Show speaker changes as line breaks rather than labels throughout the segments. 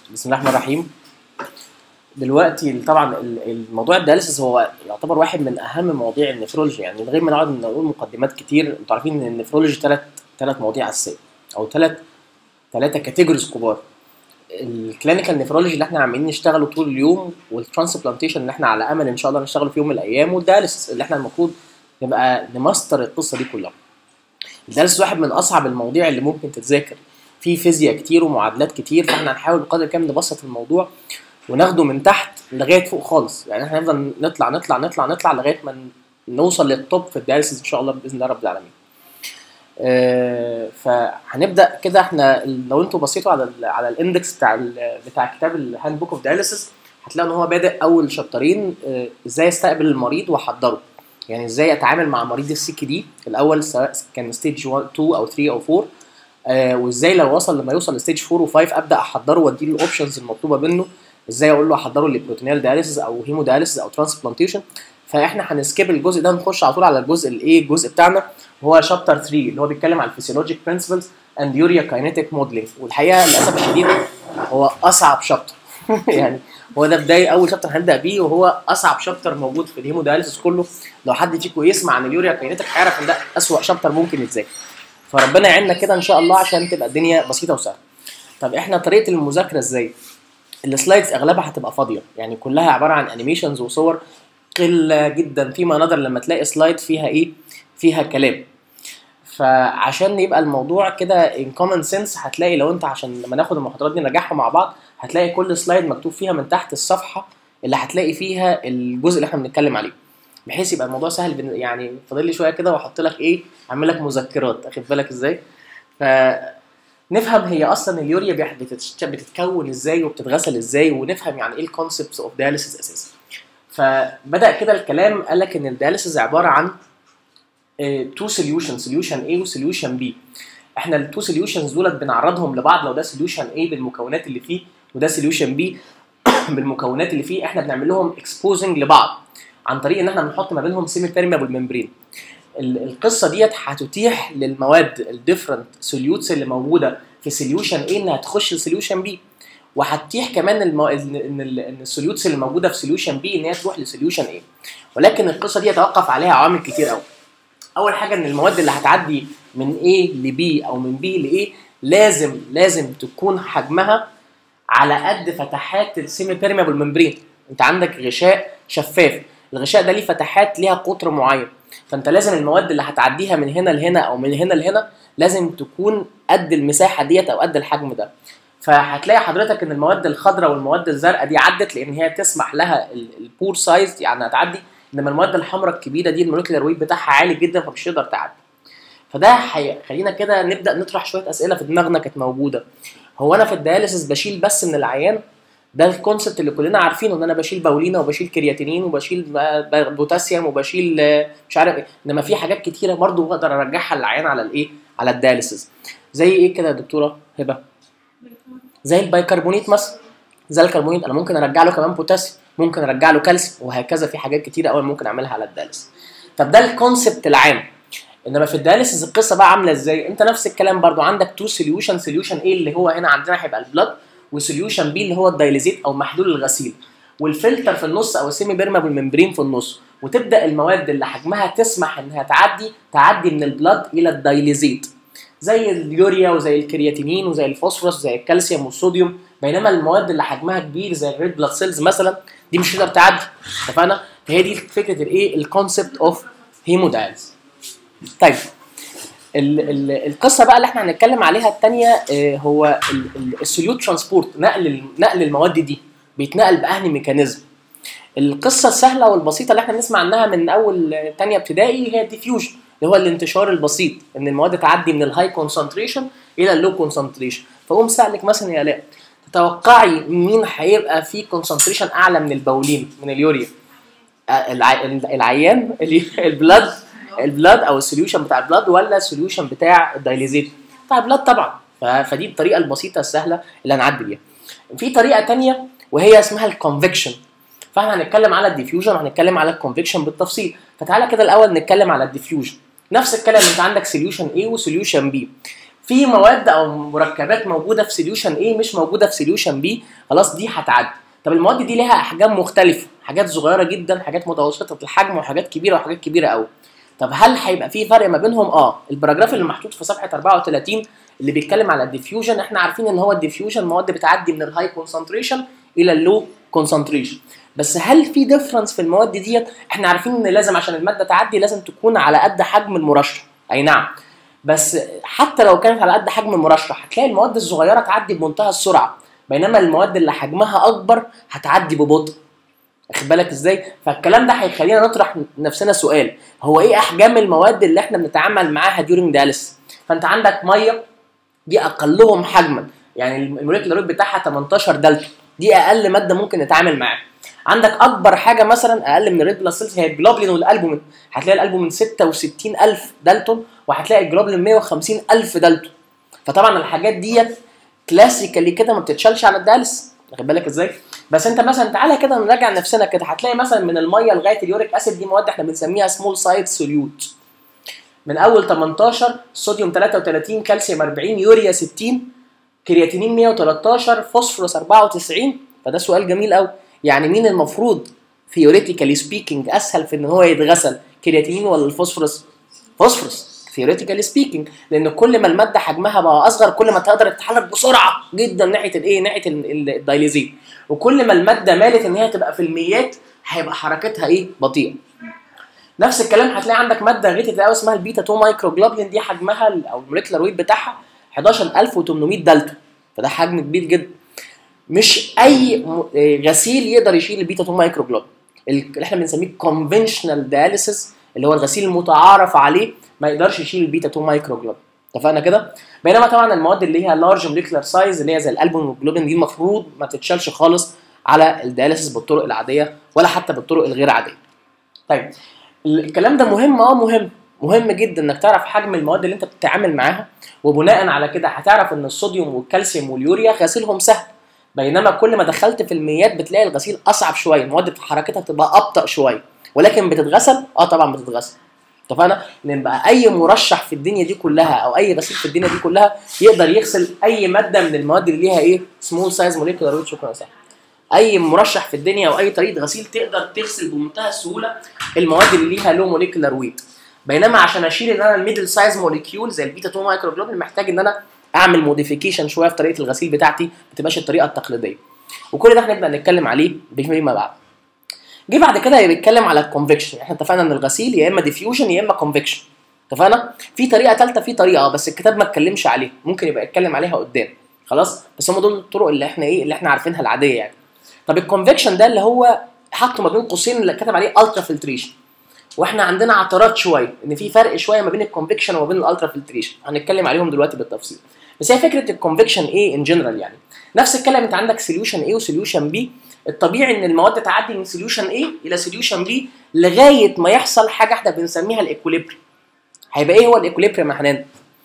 بسم الله الرحمن الرحيم دلوقتي طبعا ال- الموضوع الدياليسيس هو يعتبر واحد من اهم مواضيع النفرولوجي يعني من غير ما نقعد نقول مقدمات كتير انتوا عارفين ان النفرولوجي ثلاث ثلاث مواضيع اساسيه او ثلاث ثلاثه كاتيجوريز كبار الكلينيكال نفرولوجي اللي احنا عمالين نشتغله طول اليوم والترانسبلانتيشن اللي احنا على امل ان شاء الله نشتغله في يوم من الايام والدياليسيس اللي احنا المفروض نبقى نماستر القصه دي كلها الدياليسيس واحد من اصعب المواضيع اللي ممكن تتذاكر في فيزياء كتير ومعادلات كتير فاحنا هنحاول بقدر الامكان نبسط الموضوع وناخده من تحت لغايه فوق خالص يعني احنا هنفضل نطلع نطلع نطلع نطلع لغايه ما نوصل للتوب في الدياليسيس ان شاء الله باذن الله رب العالمين آه، فهنبدا كده احنا لو انتوا بصيتوا على ال على الاندكس بتاع ال بتاع كتاب الهاند بوك اوف دايليسيس هتلاقوا ان هو بادئ اول شابترين آه، ازاي استقبل المريض واحضره يعني ازاي اتعامل مع مريض السي دي الاول سواء كان ستيج 1 2 او 3 او 4 آه وازاي لو وصل لما يوصل لستيج 4 و5 ابدا احضره واديله الاوبشنز المطلوبه منه ازاي اقول له احضره لبروتينيال دياليسيس او هيمو دياليسيس او ترانسبلانتيشن فاحنا هنسكيب الجزء ده نخش على طول على الجزء الايه الجزء بتاعنا هو شابتر 3 اللي هو بيتكلم على الفسيولوجيك برنسبلز اند يوريا كاينيتيك موديلنج والحقيقه للاسف الشديد هو اصعب شابتر يعني هو ده بدايه اول شابتر هنبدا بيه وهو اصعب شابتر موجود في الهيمو دياليسيس كله لو حد فيكم يسمع عن اليوريا كاينيتيك هيعرف ان ده اسوأ شابتر ممكن يتذاكر فربنا يعيننا كده ان شاء الله عشان تبقى الدنيا بسيطه وسهله طب احنا طريقه المذاكره ازاي السلايدز اغلبها هتبقى فاضيه يعني كلها عباره عن انيميشنز وصور قله جدا فيما نظر لما تلاقي سلايد فيها ايه فيها كلام فعشان يبقى الموضوع كده ان كومن سنس هتلاقي لو انت عشان لما ناخد المحاضرات دي نراجعها مع بعض هتلاقي كل سلايد مكتوب فيها من تحت الصفحه اللي هتلاقي فيها الجزء اللي احنا بنتكلم عليه بحيث يبقى الموضوع سهل بن- يعني فاضل لي شويه كده واحط لك ايه اعمل لك مذكرات اخد بالك ازاي ف نفهم هي اصلا اليوريا بيح- بتتش- بتتكون ازاي وبتتغسل ازاي ونفهم يعني ايه الكونسبتس اوف دياليسيس اساسا فبدا كده الكلام قال لك ان الدياليسيس عباره عن تو سوليوشن سوليوشن A وسوليوشن B احنا التو سوليوشنز دولت بنعرضهم لبعض لو ده سوليوشن A بالمكونات اللي فيه وده سوليوشن B بالمكونات اللي فيه احنا بنعمل لهم اكسبوزنج لبعض عن طريق ان احنا بنحط ما بينهم سيمي بيرميبل ممبرين القصه ديت هتتيح للمواد الديفرنت سوليوتس اللي موجوده في سوليوشن A انها تخش لسوليوشن B وهتتيح كمان المو... ان ان ال- إن السوليوتس اللي موجوده في سوليوشن B ان هي تروح لسوليوشن A ولكن القصه دي يتوقف عليها عوامل كتير قوي اول حاجه ان المواد اللي هتعدي من A ل B او من B ل A لازم لازم تكون حجمها على قد فتحات السيمي بيرميبل ممبرين انت عندك غشاء شفاف الغشاء ده ليه فتحات ليها قطر معين فانت لازم المواد اللي هتعديها من هنا لهنا او من هنا لهنا لازم تكون قد المساحه ديت او قد الحجم ده فهتلاقي حضرتك ان المواد الخضراء والمواد الزرقاء دي عدت لان هي تسمح لها ال- البور سايز يعني هتعدي انما المواد الحمراء الكبيره دي المولكيولر ويت بتاعها عالي جدا فمش تقدر تعدي فده هيخلينا كده نبدا نطرح شويه اسئله في دماغنا كانت موجوده هو انا في الدياليسيس بشيل بس من العيان ده الكونسبت اللي كلنا عارفينه ان انا بشيل باولينا وبشيل كرياتينين وبشيل ب- ب- بوتاسيوم وبشيل آه، مش عارف ايه انما في حاجات كتيره برضو بقدر ارجعها للعيان على الايه على الدياليسيس زي ايه كده يا دكتوره هبه زي البيكربونات مثلا زي الكربونات انا ممكن ارجع له كمان بوتاسيوم ممكن ارجع له كالسيوم وهكذا في حاجات كتيره قوي ممكن اعملها على الدياليسيس طب ده الكونسبت العام انما في الدياليسيس القصه بقى عامله ازاي انت نفس الكلام برضو عندك تو سوليوشن سوليوشن ايه اللي هو هنا عندنا هيبقى البلد وسوليوشن بي اللي هو الدايليزيت او محلول الغسيل والفلتر في النص او السيمي بيرمابل ممبرين في النص وتبدا المواد اللي حجمها تسمح انها تعدي تعدي من البلد الى الدايليزيت زي اليوريا وزي الكرياتينين وزي الفوسفورس وزي الكالسيوم والصوديوم بينما المواد اللي حجمها كبير زي الريد بلاد سيلز مثلا دي مش هتقدر تعدي اتفقنا فهي دي فكره الايه الكونسبت اوف هيمودايلز طيب ال ال القصه بقى اللي احنا هنتكلم عليها الثانيه هو ال- ال- السوليوت ترانسبورت نقل ال- نقل المواد دي بيتنقل باهني ميكانيزم القصه السهله والبسيطه اللي احنا بنسمع عنها من اول آه، تانية ابتدائي هي الديفيوجن اللي هو الانتشار البسيط ان المواد تعدي من الهاي كونسنتريشن الى اللو كونسنتريشن فاقوم سالك مثلا يا الاء تتوقعي مين هيبقى فيه كونسنتريشن اعلى من البولين من اليوريا آه، الع- العيان اللي- البلاد البلاد او السوليوشن بتاع البلاد ولا السوليوشن بتاع الدايليزيت بتاع البلاد طبعا ف- فدي الطريقه البسيطه السهله اللي هنعدي بيها في طريقه تانية وهي اسمها الكونفكشن فاحنا هنتكلم على الديفيوجن وهنتكلم على الكونفكشن بالتفصيل فتعالى كده الاول نتكلم على الديفيوجن نفس الكلام انت عندك سوليوشن A وسوليوشن B في مواد او مركبات موجوده في سوليوشن A مش موجوده في سوليوشن B خلاص دي هتعدي طب المواد دي ليها احجام مختلفه حاجات صغيره جدا حاجات متوسطه الحجم وحاجات كبيره وحاجات كبيره قوي طب هل هيبقى في فرق ما بينهم اه الباراجراف اللي محطوط في صفحه 34 اللي بيتكلم على الديفيوجن احنا عارفين ان هو الديفيوجن مواد بتعدي من الهاي كونسنتريشن الى اللو كونسنتريشن بس هل في ديفرنس في المواد ديت احنا عارفين ان لازم عشان الماده تعدي لازم تكون على قد حجم المرشح اي نعم بس حتى لو كانت على قد حجم المرشح هتلاقي المواد الصغيره تعدي بمنتهى السرعه بينما المواد اللي حجمها اكبر هتعدي ببطء واخد بالك ازاي فالكلام ده هيخلينا نطرح نفسنا سؤال هو ايه احجام المواد اللي احنا بنتعامل معاها ديورنج دياليس فانت عندك ميه دي اقلهم حجما يعني الموليكولار ويت بتاعها 18 دلتا دي اقل ماده ممكن نتعامل معاها عندك اكبر حاجه مثلا اقل من الريد بلاد سيلز هي الجلوبلين والالبومين هتلاقي الالبومين 66000 دالتون وهتلاقي الجلوبلين 150000 دالتون فطبعا الحاجات ديت كلاسيكالي كده ما بتتشالش على الدالس واخد بالك ازاي بس انت مثلا تعالى كده نراجع نفسنا كده هتلاقي مثلا من الميه لغايه اليوريك اسيد دي مواد احنا بنسميها سمول سايد سوليوت من اول 18 صوديوم 33 كالسيوم 40 يوريا 60 كرياتينين 113 فوسفورس 94 فده سؤال جميل قوي يعني مين المفروض ثيوريتيكالي سبيكينج اسهل في ان هو يتغسل كرياتينين ولا الفوسفورس فوسفورس ثيوريتيكالي سبيكينج لان كل ما الماده حجمها بقى اصغر كل ما تقدر تتحرك بسرعه جدا ناحيه الايه ناحيه الدايليزين وكل ما الماده مالت ان هي تبقى في الميات هيبقى حركتها ايه بطيئه نفس الكلام هتلاقي عندك ماده غيتت قوي اسمها البيتا 2 مايكرو جلوبلين دي حجمها او الموليكولار ويت بتاعها 11800 دلتا فده حجم كبير جدا مش اي غسيل يقدر يشيل البيتا 2 مايكرو جلوبلين اللي احنا بنسميه كونفنشنال دياليسيس اللي هو الغسيل المتعارف عليه ما يقدرش يشيل البيتا 2 مايكرو جلوبين اتفقنا كده بينما طبعا المواد اللي هي لارج موليكولار سايز اللي هي زي الالبوم والجلوبين دي المفروض ما تتشالش خالص على الدياليسيس بالطرق العاديه ولا حتى بالطرق الغير عاديه طيب الكلام ده مهم اه مهم مهم جدا انك تعرف حجم المواد اللي انت بتتعامل معاها وبناء على كده هتعرف ان الصوديوم والكالسيوم واليوريا غسيلهم سهل بينما كل ما دخلت في الميات بتلاقي الغسيل اصعب شويه المواد حركتها بتبقى ابطا شويه ولكن بتتغسل اه طبعا بتتغسل اتفقنا ان بقى اي مرشح في الدنيا دي كلها او اي غسيل في الدنيا دي كلها يقدر يغسل اي ماده من المواد اللي ليها ايه سمول سايز موليكولار ويت شكرا سهل اي مرشح في الدنيا او اي طريقه غسيل تقدر تغسل بمنتهى السهوله المواد اللي ليها لو موليكولار ويت بينما عشان اشيل ان انا الميدل سايز موليكيول زي البيتا 2 مايكرو جلوبين محتاج ان انا اعمل موديفيكيشن شويه في طريقه الغسيل بتاعتي ما تبقاش الطريقه التقليديه وكل ده هنبدا نتكلم عليه فيما بعد جه بعد كده بيتكلم على الكونفكشن احنا اتفقنا ان الغسيل يا اما ديفيوجن يا اما كونفكشن اتفقنا في طريقه ثالثه في طريقه بس الكتاب ما اتكلمش عليها ممكن يبقى يتكلم عليها قدام خلاص بس هم دول الطرق اللي احنا ايه اللي احنا عارفينها العاديه يعني طب الكونفكشن ده اللي هو حطه ما بين قوسين اللي كتب عليه الترا فلتريشن واحنا عندنا اعتراض شويه ان في فرق شويه ما بين الكونفكشن وما بين الالترا فلتريشن هنتكلم عليهم دلوقتي بالتفصيل بس هي فكره الكونفكشن ايه ان جنرال يعني نفس الكلام انت عندك سوليوشن ايه وسوليوشن بي الطبيعي ان المواد تعدي من سوليوشن A الى سوليوشن B لغايه ما يحصل حاجه احنا بنسميها الايكوليبريم هيبقى ايه هو الايكوليبريم يا حنان؟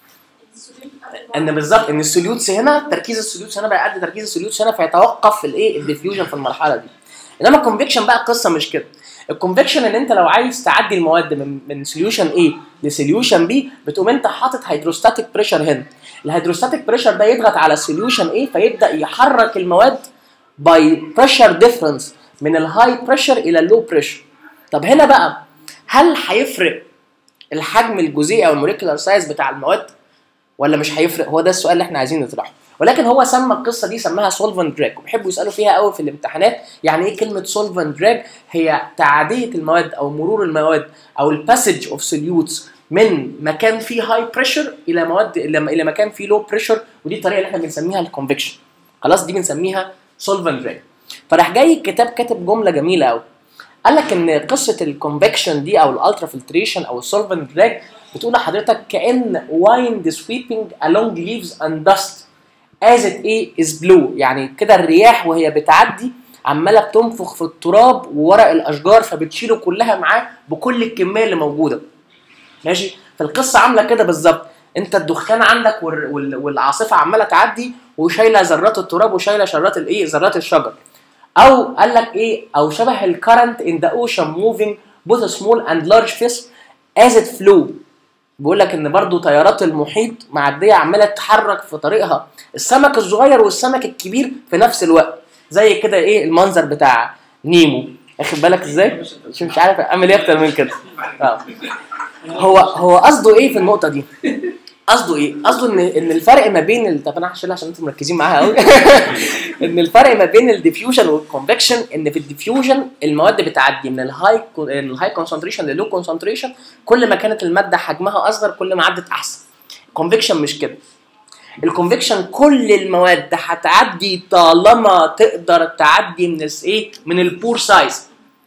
ان بالظبط ان السوليوتس هنا تركيز السوليوتس هنا بقى قد تركيز السوليوتس هنا فيتوقف الايه الديفيوجن في المرحله دي انما الكونفكشن بقى القصه مش كده الكونفكشن ان انت لو عايز تعدي المواد من من سوليوشن A لسوليوشن B بتقوم انت حاطط هيدروستاتيك بريشر هنا الهيدروستاتيك بريشر ده يضغط على السوليوشن A فيبدا يحرك المواد باي بريشر ديفرنس من الهاي بريشر الى اللو بريشر طب هنا بقى هل هيفرق الحجم الجزيئي او الموليكولار سايز بتاع المواد ولا مش هيفرق هو ده السؤال اللي احنا عايزين نطرحه ولكن هو سمى القصه دي سماها سولفنت دراج وبيحبوا يسالوا فيها قوي في الامتحانات يعني ايه كلمه سولفنت دراج هي تعديه المواد او مرور المواد او الباسج اوف سوليوتس من مكان فيه هاي بريشر الى مواد الى مكان فيه لو بريشر ودي الطريقه اللي احنا بنسميها الكونفكشن خلاص دي بنسميها سولفنت دراج فراح جاي الكتاب كاتب جمله جميله قوي قال لك ان قصه الكونفكشن دي او الالترا فلتريشن او السولفنت دراج بتقول لحضرتك كان wind sweeping along leaves and dust as it a is blue يعني كده الرياح وهي بتعدي عماله بتنفخ في التراب وورق الاشجار فبتشيله كلها معاه بكل الكميه اللي موجوده ماشي فالقصه عامله كده بالظبط انت الدخان عندك والعاصفه عماله تعدي وشايله ذرات التراب وشايله شرات الايه ذرات الشجر او قال لك ايه او شبه الكرنت ان ذا اوشن موفينج both small and large fish as it flow بيقول لك ان برضو تيارات المحيط معديه عماله تتحرك في طريقها السمك الصغير والسمك الكبير في نفس الوقت زي كده ايه المنظر بتاع نيمو واخد بالك ازاي مش مش عارف اعمل ايه اكتر من كده اه هو هو قصده ايه في النقطه دي قصده ايه قصده ان ان الفرق ما بين ال- طب انا هشيلها عشان انتم مركزين معاها قوي ان الفرق ما بين الديفيوجن والكونفكشن ان في الديفيوجن المواد بتعدي من الهاي من الهاي كونسنتريشن للو كونسنتريشن كل ما كانت الماده حجمها اصغر كل ما عدت احسن كونفكشن مش كده الكونفكشن كل المواد هتعدي طالما تقدر تعدي من الس- ايه من البور سايز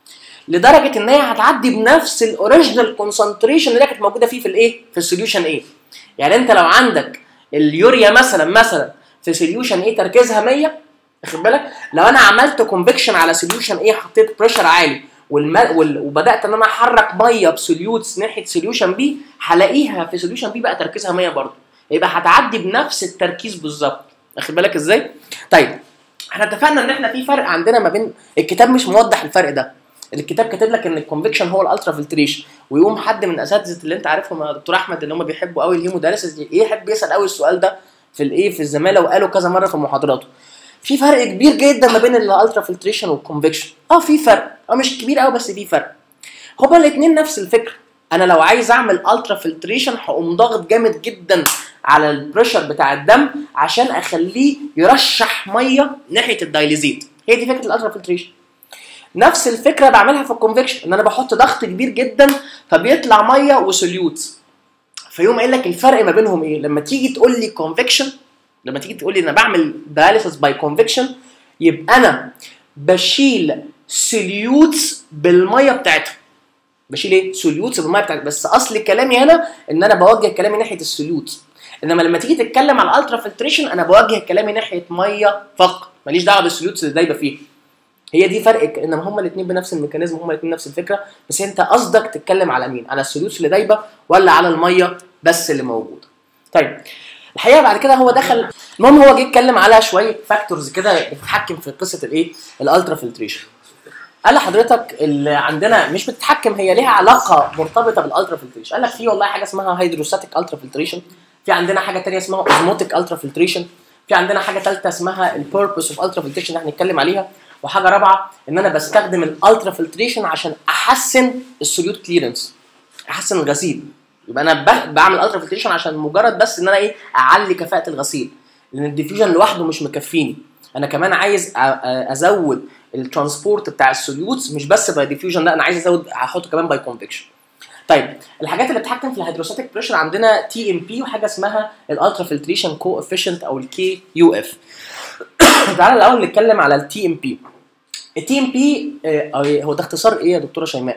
لدرجه ان هي هتعدي بنفس الاوريجينال كونسنتريشن اللي هي كانت موجوده فيه في الايه في السوليوشن ايه يعني انت لو عندك اليوريا مثلا مثلا في سوليوشن ايه تركيزها 100 واخد بالك لو انا عملت كونفكشن على سوليوشن ايه حطيت بريشر عالي والم... وال... وبدات ان انا احرك ميه بسوليوتس ناحيه سوليوشن بي هلاقيها في سوليوشن بي بقى تركيزها 100 برضه يبقى هتعدي بنفس التركيز بالظبط واخد بالك ازاي طيب احنا اتفقنا ان احنا في فرق عندنا ما بين الكتاب مش موضح الفرق ده الكتاب كاتب لك ان الكونفكشن هو الالترا فلتريشن ويقوم حد من اساتذه اللي انت عارفهم يا دكتور احمد اللي هم بيحبوا قوي الهيموداليسيس ايه يحب يسال قوي السؤال ده في الايه في الزماله وقالوا كذا مره في محاضراته في فرق كبير جدا ما بين الالترا فلتريشن والكونفكشن اه في فرق اه مش كبير قوي بس في فرق هما الاثنين نفس الفكره انا لو عايز اعمل الترا فلتريشن هقوم ضاغط جامد جدا على البريشر بتاع الدم عشان اخليه يرشح ميه ناحيه الدايليزيت هي دي فكره الالترا فلتريشن نفس الفكره بعملها في الكونفكشن ان انا بحط ضغط كبير جدا فبيطلع ميه وسوليوت فيقوم قايل لك الفرق ما بينهم ايه لما تيجي تقول لي كونفكشن لما تيجي تقول لي انا بعمل دايليسيس باي كونفكشن يبقى انا بشيل سوليوتس بالميه بتاعتها بشيل ايه سوليوتس بالميه بتاعتها بس اصل كلامي هنا ان انا بوجه كلامي ناحيه السوليوت انما لما تيجي تتكلم على الالترا فلتريشن انا بوجه كلامي ناحيه ميه فقط ماليش دعوه بالسوليوتس اللي دايبه فيها هي دي فرق انما هما الاثنين بنفس الميكانيزم هما الاثنين نفس الفكره بس انت قصدك تتكلم على مين على السوليوتس اللي دايبه ولا على الميه بس اللي موجوده طيب الحقيقه بعد كده هو دخل المهم هو جه اتكلم على شويه فاكتورز كده بتتحكم في قصه الايه الالترا فلتريشن قال لحضرتك اللي عندنا مش بتتحكم هي ليها علاقه مرتبطه بالالترا فلتريشن قال لك في والله حاجه اسمها هيدروستاتيك الترا فلتريشن في عندنا حاجه ثانيه اسمها اوزموتيك الترا فلتريشن في عندنا حاجه ثالثه اسمها البيربس اوف الترا فلتريشن اللي هنتكلم عليها وحاجه رابعه ان انا بستخدم الالترا فلتريشن عشان احسن السوليوت كليرنس احسن الغسيل يبقى انا ب- بعمل الترا فلتريشن عشان مجرد بس ان انا ايه اعلي كفاءه الغسيل لان الديفيوجن لوحده مش مكفيني انا كمان عايز أ- أ- ازود الترانسبورت بتاع السوليوتس مش بس باي ديفيوجن لا انا عايز ازود هحطه كمان باي كونفكشن طيب الحاجات اللي بتتحكم في الهيدروستاتيك بريشر عندنا تي ام بي وحاجه اسمها الالترا فلتريشن كو افيشنت او الكي يو اف تعالى الاول نتكلم على التي ام بي التي ام بي هو ده اختصار ايه يا دكتوره شيماء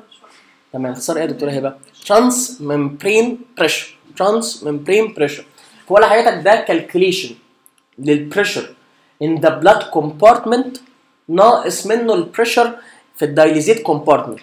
تمام اختصار ايه يا دكتوره هبه ترانس ممبرين بريشر ترانس ممبرين بريشر هو اللي حضرتك ده كالكوليشن للبريشر ان ذا بلاد كومبارتمنت ناقص منه البريشر في الدايليزيت كومبارتمنت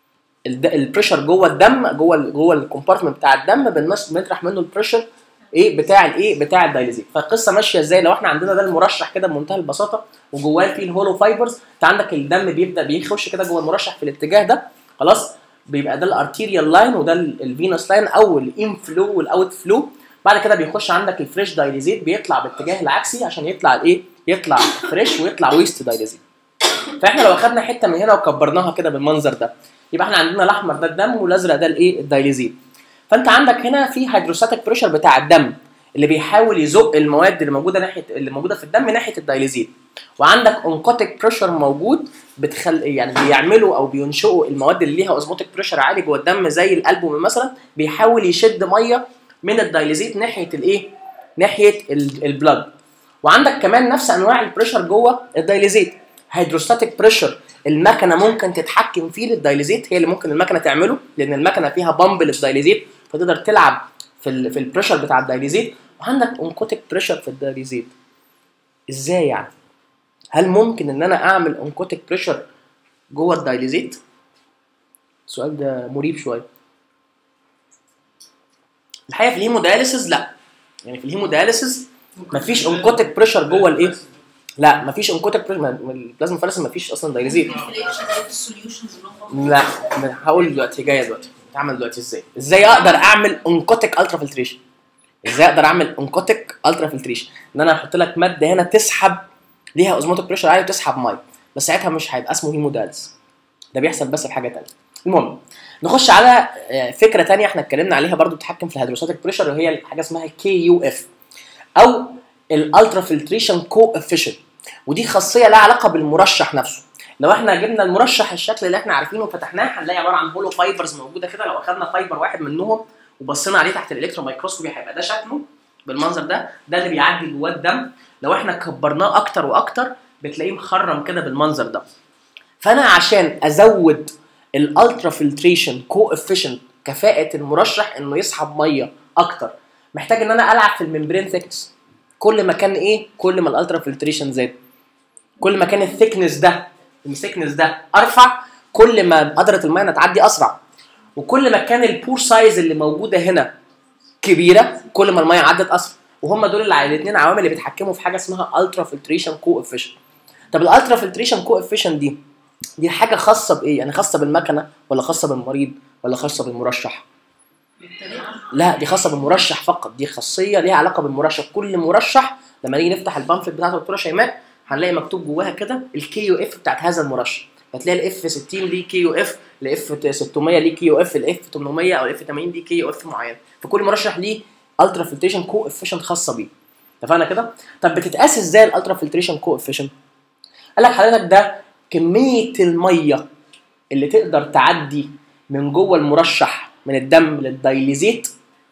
البريشر جوه الدم جوه ال جوه الكومبارتمنت بتاع الدم بنص بنطرح منه البريشر ايه بتاع الايه بتاع الدايليزيت فالقصه ماشيه ازاي لو احنا عندنا ده المرشح كده بمنتهى البساطه وجواه فيه الهولو فايبرز انت عندك الدم بيبدا بيخش كده جوه المرشح في الاتجاه ده خلاص بيبقى ده الارتيريال لاين وده الفينوس لاين او الان فلو والاوت فلو بعد كده بيخش عندك الفريش دايليزيت بيطلع باتجاه العكسي عشان يطلع الايه يطلع فريش ويطلع ويست دايليزيت فاحنا لو اخدنا حته من هنا وكبرناها كده بالمنظر ده يبقى احنا عندنا الاحمر ده الدم والازرق ده الايه الدايليزيت فانت عندك هنا في هيدروستاتيك بريشر بتاع الدم اللي بيحاول يزق المواد اللي موجوده ناحيه اللي موجوده في الدم ناحيه الدايليزيت وعندك اونكوتيك بريشر موجود بتخل يعني بيعملوا او بينشئوا المواد اللي ليها اوزموتيك بريشر عالي جوه الدم زي الالبوم مثلا بيحاول يشد ميه من الدايليزيت ناحيه الايه ناحيه ال- البلد وعندك كمان نفس انواع البريشر جوه الدايليزيت هيدروستاتيك بريشر المكنه ممكن تتحكم فيه للدايليزيت هي اللي ممكن المكنه تعمله لان المكنه فيها بامب للدايليزيت فتقدر تلعب في ال في البريشر بتاع الدايليزيت وعندك اونكوتيك بريشر في الدايليزيت ازاي يعني هل ممكن ان انا اعمل اونكوتيك بريشر جوه الدايليزيت السؤال ده مريب شويه الحقيقه في الهيمودياليسيس لا يعني في الهيمودياليسيس مفيش اونكوتيك بريشر جوه الايه لا مفيش اونكوتيك بريشر البلازما فالس مفيش اصلا دايليزيت لا هقول دلوقتي جايه دلوقتي بتعمل دلوقتي ازاي ازاي اقدر اعمل انكوتيك الترا فلتريشن ازاي اقدر اعمل انكوتيك الترا فلتريشن ان انا احط لك ماده هنا تسحب ليها اوزموتيك بريشر عالي وتسحب ميه بس ساعتها مش هيبقى اسمه هيمودالز ده بيحصل بس في حاجه ثانيه المهم نخش على آه، فكره ثانيه احنا اتكلمنا عليها برضو بتتحكم في الهيدروستاتيك بريشر وهي حاجه اسمها كي يو اف او الالترا فلتريشن كو افيشنت ودي خاصيه لها علاقه بالمرشح نفسه لو احنا جبنا المرشح الشكل اللي احنا عارفينه وفتحناه هنلاقي عباره عن هولو فايبرز موجوده كده لو اخذنا فايبر واحد منهم وبصينا عليه تحت الالكترون مايكروسكوبي هيبقى ده شكله بالمنظر ده ده اللي بيعدي جواه الدم لو احنا كبرناه اكتر واكتر بتلاقيه مخرم كده بالمنظر ده فانا عشان ازود الالترا فلتريشن كو افيشنت كفاءه المرشح انه يسحب ميه اكتر محتاج ان انا العب في الممبرين ثيكنس كل ما كان ايه كل ما الالترا فلتريشن زاد كل ما كان الثيكنس ده الثيكنس ده ارفع كل ما قدره الميه تعدي اسرع وكل ما كان البور سايز اللي موجوده هنا كبيره كل ما الميه عدت اسرع وهم دول الاثنين عوامل اللي بيتحكموا في حاجه اسمها الترا فلتريشن كو افيشنت طب الالترا فلتريشن كو افيشنت دي دي حاجه خاصه بايه يعني خاصه بالمكنه ولا خاصه بالمريض ولا خاصه بالمرشح لا دي خاصه بالمرشح فقط دي خاصيه ليها علاقه بالمرشح كل مرشح لما نيجي نفتح البامفلت بتاعت الدكتوره شيماء هنلاقي مكتوب جواها كده الكي يو اف بتاعت هذا المرشح فتلاقي الاف 60 ليه كي يو اف الاف 600 ليه كي يو اف الاف 800 او الاف 80 ليه كي يو اف معين فكل مرشح ليه الترا فلتريشن كو افيشنت خاصه بيه اتفقنا كده طب بتتقاس ازاي الالترا فلتريشن كو افيشنت قال لك حضرتك ده كميه الميه اللي تقدر تعدي من جوه المرشح من الدم للدايليزيت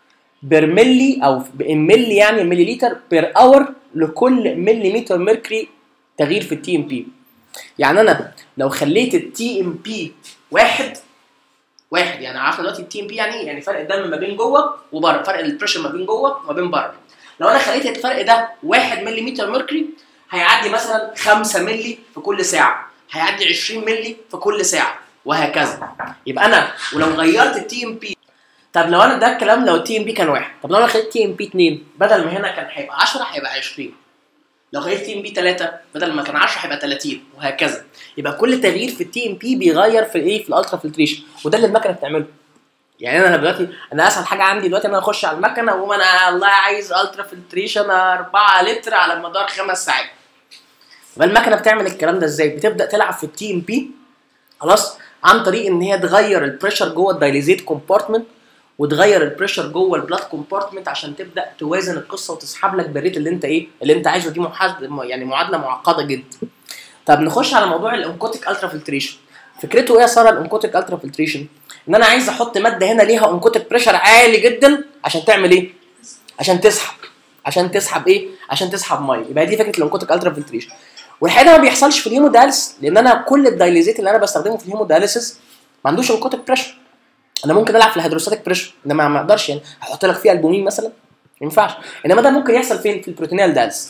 برملي او بملي يعني مليليتر بير اور لكل مليمتر ميركوري تغيير في التي ام بي يعني انا لو خليت التي ام بي واحد واحد يعني عارف دلوقتي التي ام بي يعني إيه؟ يعني فرق الدم ما بين جوه وبره فرق البريشر ما بين جوه وما بين بره لو انا خليت الفرق ده 1 ملم ميركوري هيعدي مثلا 5 ملي في كل ساعه هيعدي 20 ملي في كل ساعه وهكذا يبقى انا ولو غيرت التي ام بي طب لو انا ده الكلام لو التي ام بي كان واحد طب لو انا خليت تي ام بي 2 بدل ما هنا كان هيبقى 10 هيبقى 20 لو خليت تي ام بي 3 بدل ما كان 10 هيبقى 30 وهكذا يبقى كل تغيير في التي ام بي بيغير في ايه في الالترا فلتريشن وده اللي المكنه بتعمله يعني انا دلوقتي انا اسهل حاجه عندي دلوقتي ان انا اخش على المكنه واقوم انا والله عايز الترا فلتريشن 4 لتر على مدار خمس ساعات يبقى المكنه بتعمل الكلام ده ازاي؟ بتبدا تلعب في التي ام بي خلاص عن طريق ان هي تغير البريشر جوه الدايليزيت كومبارتمنت وتغير البريشر جوه البلاد كومبارتمنت عشان تبدا توازن القصه وتسحب لك بالريت اللي انت ايه اللي انت عايزه دي محاد يعني معادله معقده جدا طب نخش على موضوع الانكوتيك الترا فلتريشن فكرته ايه يا ساره الانكوتيك الترا فلتريشن ان انا عايز احط ماده هنا ليها انكوتيك بريشر عالي جدا عشان تعمل ايه عشان تسحب عشان تسحب ايه عشان تسحب ميه يبقى دي فكره الانكوتيك الترا فلتريشن والحقيقه ده ما بيحصلش في الهيموداليس لان انا كل الدايليزيت اللي انا بستخدمه في الهيموداليسيس ما عندوش انكوتيك بريشر انا ممكن العب في الهيدروستاتيك بريشر انما ما اقدرش يعني هحط لك فيه البومين مثلا ما ينفعش انما ده ممكن يحصل فين في البروتينيال داليس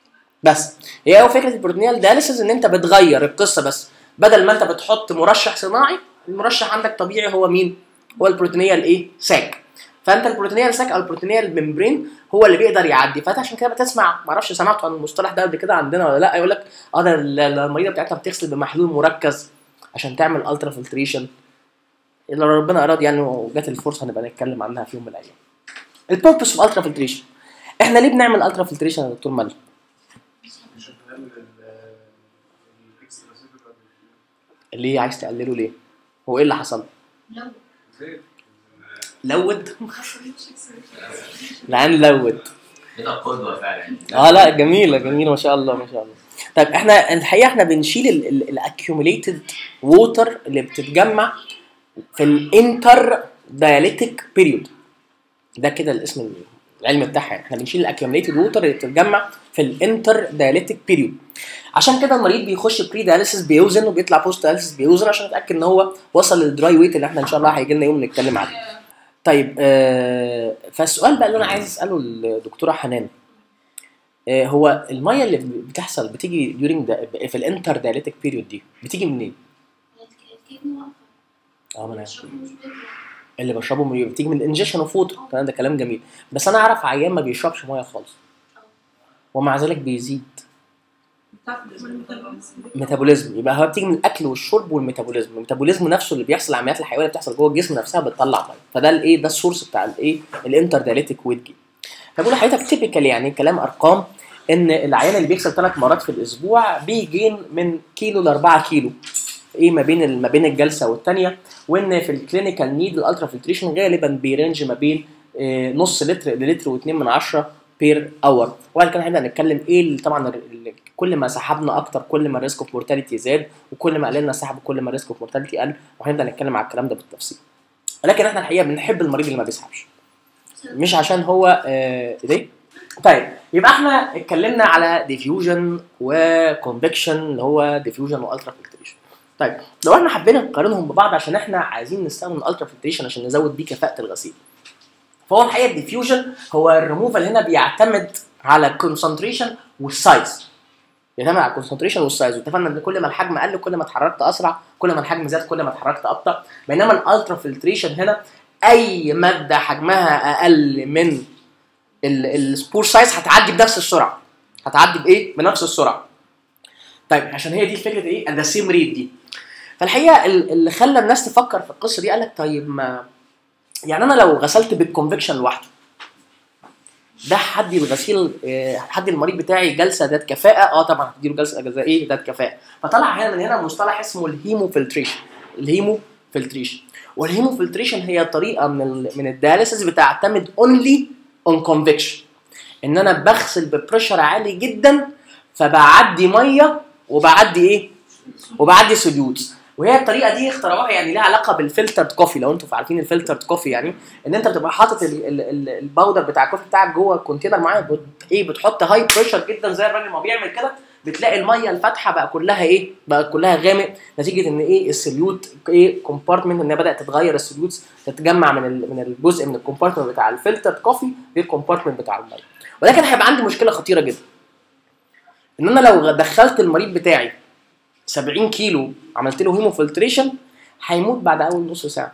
بس هي هو فكره البروتينيال داليسيس ان انت بتغير القصه بس بدل ما انت بتحط مرشح صناعي المرشح عندك طبيعي هو مين هو البروتينيال ايه ساك فانت البروتينيال ساك او البروتينيال ممبرين هو اللي بيقدر يعدي فانت عشان كده بتسمع ما اعرفش سمعت عن المصطلح ده قبل كده عندنا ولا لا يقول لك اه ده ال- المريضه بتاعتها بتغسل بمحلول مركز عشان تعمل الترا فلتريشن الا لو ربنا اراد يعني وجات الفرصه نبقى نتكلم عنها في يوم من الايام البيربس اوف الترا فلتريشن احنا ليه بنعمل الترا فلتريشن يا دكتور مالك
عشان نقلل الاكسترا سيلولار
ليه عايز تقلله ليه هو ايه اللي حصل
لو
زي
لود
ما حصلتش acceleration.
العين لود
كده قدوه فعلا
اه لا جميله جميله ما شاء الله ما شاء الله طيب احنا الحقيقه احنا بنشيل الاكيوميليتد ووتر اللي بتتجمع في الانتر داياليتيك بيريود ده كده الاسم العلمي بتاعها يعني. احنا بنشيل الاكيوميليتد ووتر اللي بتتجمع في الانتر داياليتيك بيريود عشان كده المريض بيخش بري داياليسيس بيوزن وبيطلع بوست داياليسيس بيوزن عشان يتاكد ان هو وصل للدراي ويت اللي احنا ان شاء الله هيجي لنا يوم نتكلم عنه طيب آه فالسؤال بقى اللي انا عايز اساله للدكتوره حنان آه هو الميه اللي بتحصل بتيجي during the في الانتر دايليتيك بيريود دي بتيجي منين؟
الكدني واقفه
اه ما انا
الشرب مش بيطلع
اللي بشربه من بتيجي من انجكشن اوف ووتر الكلام ده كلام جميل بس انا اعرف عيان ما بيشربش ميه خالص ومع ذلك بيزيد ميتابوليزم يبقى هو بتيجي من الاكل والشرب والميتابوليزم الميتابوليزم نفسه اللي بيحصل العمليات الحيويه اللي بتحصل جوه الجسم نفسها بتطلع ميه فده الايه ده السورس بتاع الايه الانتر دايليتيك ويت جين فبقول لحضرتك تيبيكال يعني كلام ارقام ان العيان اللي بيغسل ثلاث مرات في الاسبوع بيجين من كيلو ل 4 كيلو ايه ما بين ال- ما بين الجلسه والثانيه وان في الكلينيكال نيد الالترا فلتريشن غالبا بيرنج ما بين آه، نص لتر للتر و2 من 10 بير اور وبعد كده هنبدا نتكلم ايه اللي طبعا ال- ال- كل ما سحبنا اكتر كل ما الريسك اوف مورتاليتي زاد وكل ما قللنا سحب كل ما الريسك اوف مورتاليتي قل وهنبدا نتكلم على الكلام ده بالتفصيل ولكن احنا الحقيقه بنحب المريض اللي ما بيسحبش مش عشان هو آه ايه طيب يبقى احنا اتكلمنا على ديفيوجن وكونفكشن اللي هو ديفيوجن والترا فلتريشن طيب لو احنا حبينا نقارنهم ببعض عشان احنا عايزين نستخدم الالترا فلتريشن عشان نزود بيه كفاءه الغسيل فهو الحقيقه الديفيوجن هو الريموفال هنا بيعتمد على الكونسنتريشن والسايز بيعتمد على الكونسنتريشن والسايز واتفقنا ان كل ما الحجم قل كل ما اتحركت اسرع كل ما الحجم زاد كل ما اتحركت ابطا بينما الالترا فلتريشن هنا اي ماده حجمها اقل من ال- السبور سايز هتعدي بنفس السرعه هتعدي بايه بنفس السرعه طيب عشان هي دي فكره ايه ذا سيم ريت دي فالحقيقه ال- اللي خلى الناس تفكر في القصه دي قال لك طيب ما يعني انا لو غسلت بالكونفكشن لوحده ده هدي الغسيل آه، هدي المريض بتاعي جلسه ذات كفاءه اه طبعا هديله جلسه جلسه ايه ذات كفاءه فطلع هنا من هنا مصطلح اسمه الهيمو فلتريشن الهيمو فلتريشن والهيمو فلتريشن هي طريقه من ال من الدياليسيس بتعتمد اونلي اون كونفكشن ان انا بغسل ببريشر عالي جدا فبعدي ميه وبعدي ايه وبعدي سوليوتس وهي الطريقه دي اخترعوها يعني لها علاقه بالفلترد كوفي لو انتوا عارفين الفلترد كوفي يعني ان انت بتبقى حاطط ال- ال- ال- الباودر بتاع الكوفي بتاعك جوه كونتينر معين بت- ايه بتحط هاي بريشر جدا زي الراجل ما بيعمل كده بتلاقي الميه الفاتحه بقى كلها ايه بقى كلها غامق نتيجه ان ايه السليوت ايه كومبارتمنت ان هي بدات تتغير السليوتس تتجمع من ال- من الجزء من الكومبارتمنت بتاع الفلترد كوفي للكومبارتمنت بتاع الميه ولكن هيبقى عندي مشكله خطيره جدا ان انا لو دخلت المريض بتاعي 70 كيلو عملت له هيمو فلتريشن هيموت بعد اول نص ساعه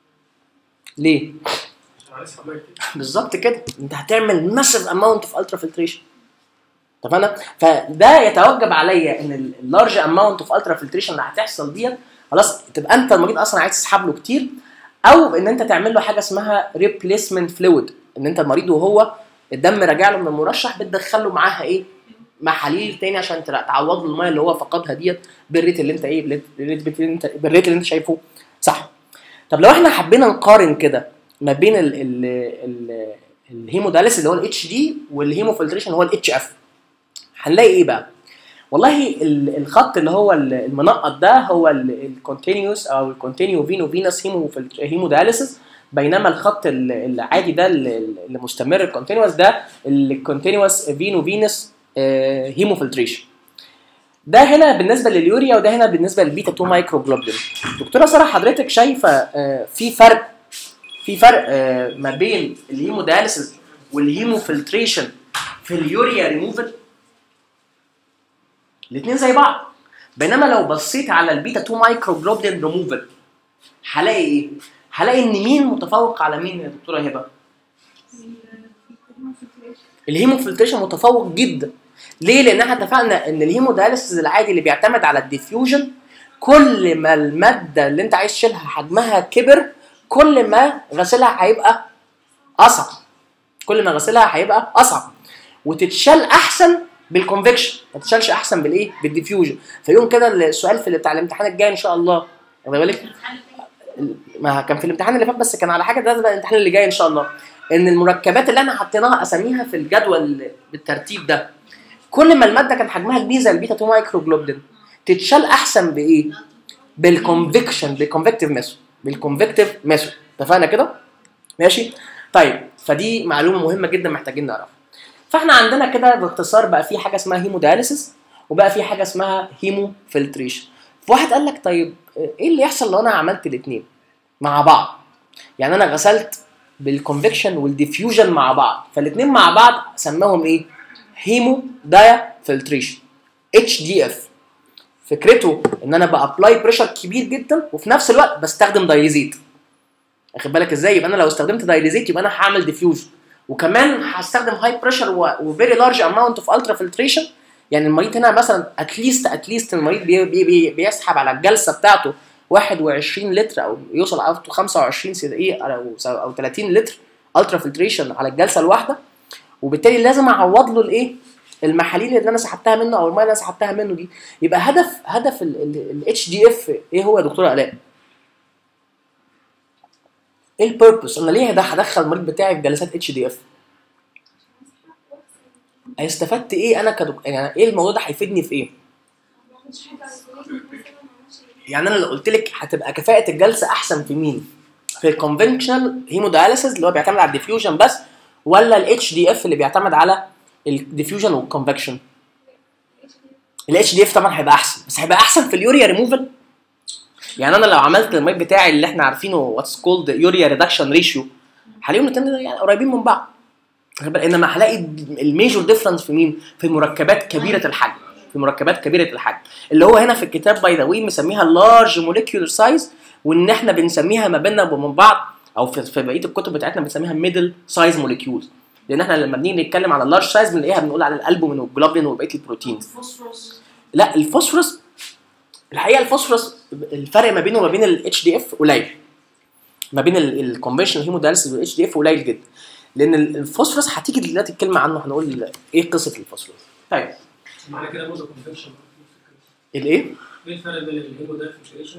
ليه
عشان عايز اسحب ميه كتير
بالظبط كده انت هتعمل ماسيف اماونت اوف الترا فلتريشن اتفقنا فده يتوجب عليا ان اللارج اماونت اوف الترا فلتريشن اللي هتحصل ديت خلاص تبقى انت المريض اصلا عايز تسحب له كتير او ان انت تعمل له حاجه اسمها ريبليسمنت فلويد ان انت المريض وهو الدم راجع له من المرشح بتدخل له معاها ايه محاليل تاني عشان تلا- تعوض له الميه اللي هو فقدها ديت بالريت اللي انت ايه بالريت اللي انت بالريت اللي انت شايفه صح طب لو احنا حبينا نقارن كده ما بين ال ال ال الهيموداليس اللي هو الاتش دي والهيمو فلتريشن اللي هو الاتش اف هنلاقي ايه بقى والله ال- الخط اللي هو ال- المنقط ده هو الكونتينيوس او الكونتينيو فينو فينس هيمو هيموداليسيس بينما الخط ال- العادي ده ال- ال- اللي مستمر الكونتينيوس ده الكونتينيوس فينو فينس هيمو فلتريشن ده هنا بالنسبه لليوريا وده هنا بالنسبه للبيتا 2 مايكرو جلوبولين دكتوره ساره حضرتك شايفه آه، في فرق في فرق آه، ما بين الهيموداليسيس والهيمو فلتريشن في اليوريا ريموفل الاثنين زي بعض بينما لو بصيت على البيتا 2 مايكرو جلوبولين ريموفل هلاقي ايه؟ هلاقي ان مين متفوق على مين يا دكتوره هبه؟ الهيمو فلتريشن متفوق جدا ليه؟ لان احنا اتفقنا ان الهيمو دايليسيس العادي اللي بيعتمد على الديفيوجن كل ما الماده اللي انت عايز تشيلها حجمها كبر كل ما غسيلها هيبقى اصعب كل ما غسيلها هيبقى اصعب وتتشال احسن بالكونفكشن ما تتشالش احسن بالايه؟ بالديفيوجن فيقوم كده السؤال في بتاع الامتحان الجاي ان شاء الله واخد بالك؟ ما كان في الامتحان اللي فات بس كان على حاجه ده بقى الامتحان اللي جاي ان شاء الله ان المركبات اللي احنا حطيناها اساميها في الجدول بالترتيب ده كل ما الماده كان حجمها كبير زي البيتا 2 مايكرو جلوبولين تتشال احسن بايه؟ بالكونفكشن بالكونفكتيف ميثود بالكونفكتيف ميثود اتفقنا كده؟ ماشي؟ طيب فدي معلومه مهمه جدا محتاجين نعرفها فاحنا عندنا كده باختصار بقى في حاجه اسمها هيمو دياليسيس وبقى في حاجه اسمها هيمو فلتريشن فواحد قال لك طيب ايه اللي يحصل لو انا عملت الاثنين مع بعض يعني انا غسلت بالكونفكشن والديفيوجن مع بعض فالاثنين مع بعض سماهم ايه هيمو دايا فلتريشن اتش دي اف فكرته ان انا بابلاي بريشر كبير جدا وفي نفس الوقت بستخدم دايليزيت واخد بالك ازاي يبقى انا لو استخدمت دايليزيت يبقى انا هعمل ديفيوجن وكمان هستخدم هاي بريشر وفيري لارج اماونت اوف الترا فلتريشن يعني المريض هنا مثلا اتليست اتليست المريض بي بي بي بيسحب على الجلسه بتاعته 21 لتر او يوصل up to 25 سي ايه او او 30 لتر الترا فلتريشن على الجلسه الواحده وبالتالي لازم اعوض له الايه المحاليل اللي انا سحبتها منه او الميه اللي انا سحبتها منه دي يبقى هدف هدف الاتش دي اف ايه هو يا دكتوره الاء؟ ايه البيربس؟ انا ليه ده هدخل المريض بتاعي في جلسات اتش دي اف؟ استفدت ايه انا كدك... يعني ايه الموضوع ده هيفيدني في ايه؟ يعني انا لو قلت لك هتبقى كفاءه الجلسه احسن في مين؟ في الكونفنشنال هيموداياليسيس اللي هو بيعتمد على الديفيوجن بس ولا الاتش دي اف اللي بيعتمد على الديفيوجن والكونفكشن؟ الاتش دي اف طبعا هيبقى احسن بس هيبقى احسن في اليوريا ريموفال يعني انا لو عملت المايك بتاعي اللي احنا عارفينه واتس كولد يوريا ريدكشن ريشيو هلاقيهم الاثنين يعني قريبين من بعض واخد بالك؟ انما هلاقي الميجور ديفرنس في مين؟ في مركبات كبيره الحجم في مركبات كبيره الحجم اللي هو هنا في الكتاب باي ذا وي مسميها لارج موليكيولر سايز وان احنا بنسميها ما بيننا وبين بعض او في, في بقيه الكتب بتاعتنا بنسميها ميدل سايز موليكيولز لان احنا لما بنيجي نتكلم على اللارج سايز بنلاقيها بنقول على الالبومين والجلوبلين وبقيه البروتين
فوسفورس
لا الفوسفورس الحقيقه الفوسفورس الفرق ما بينه وما بين الاتش دي اف قليل ما بين الكونفشنال هيموداليسيس والاتش دي اف قليل جدا لان الفوسفورس هتيجي دلوقتي الكلمه عنه هنقول ايه قصه الفوسفورس طيب
معنى كده برضه كونفكشن
الايه
ايه الفرق بين الهيمودايفلتريشن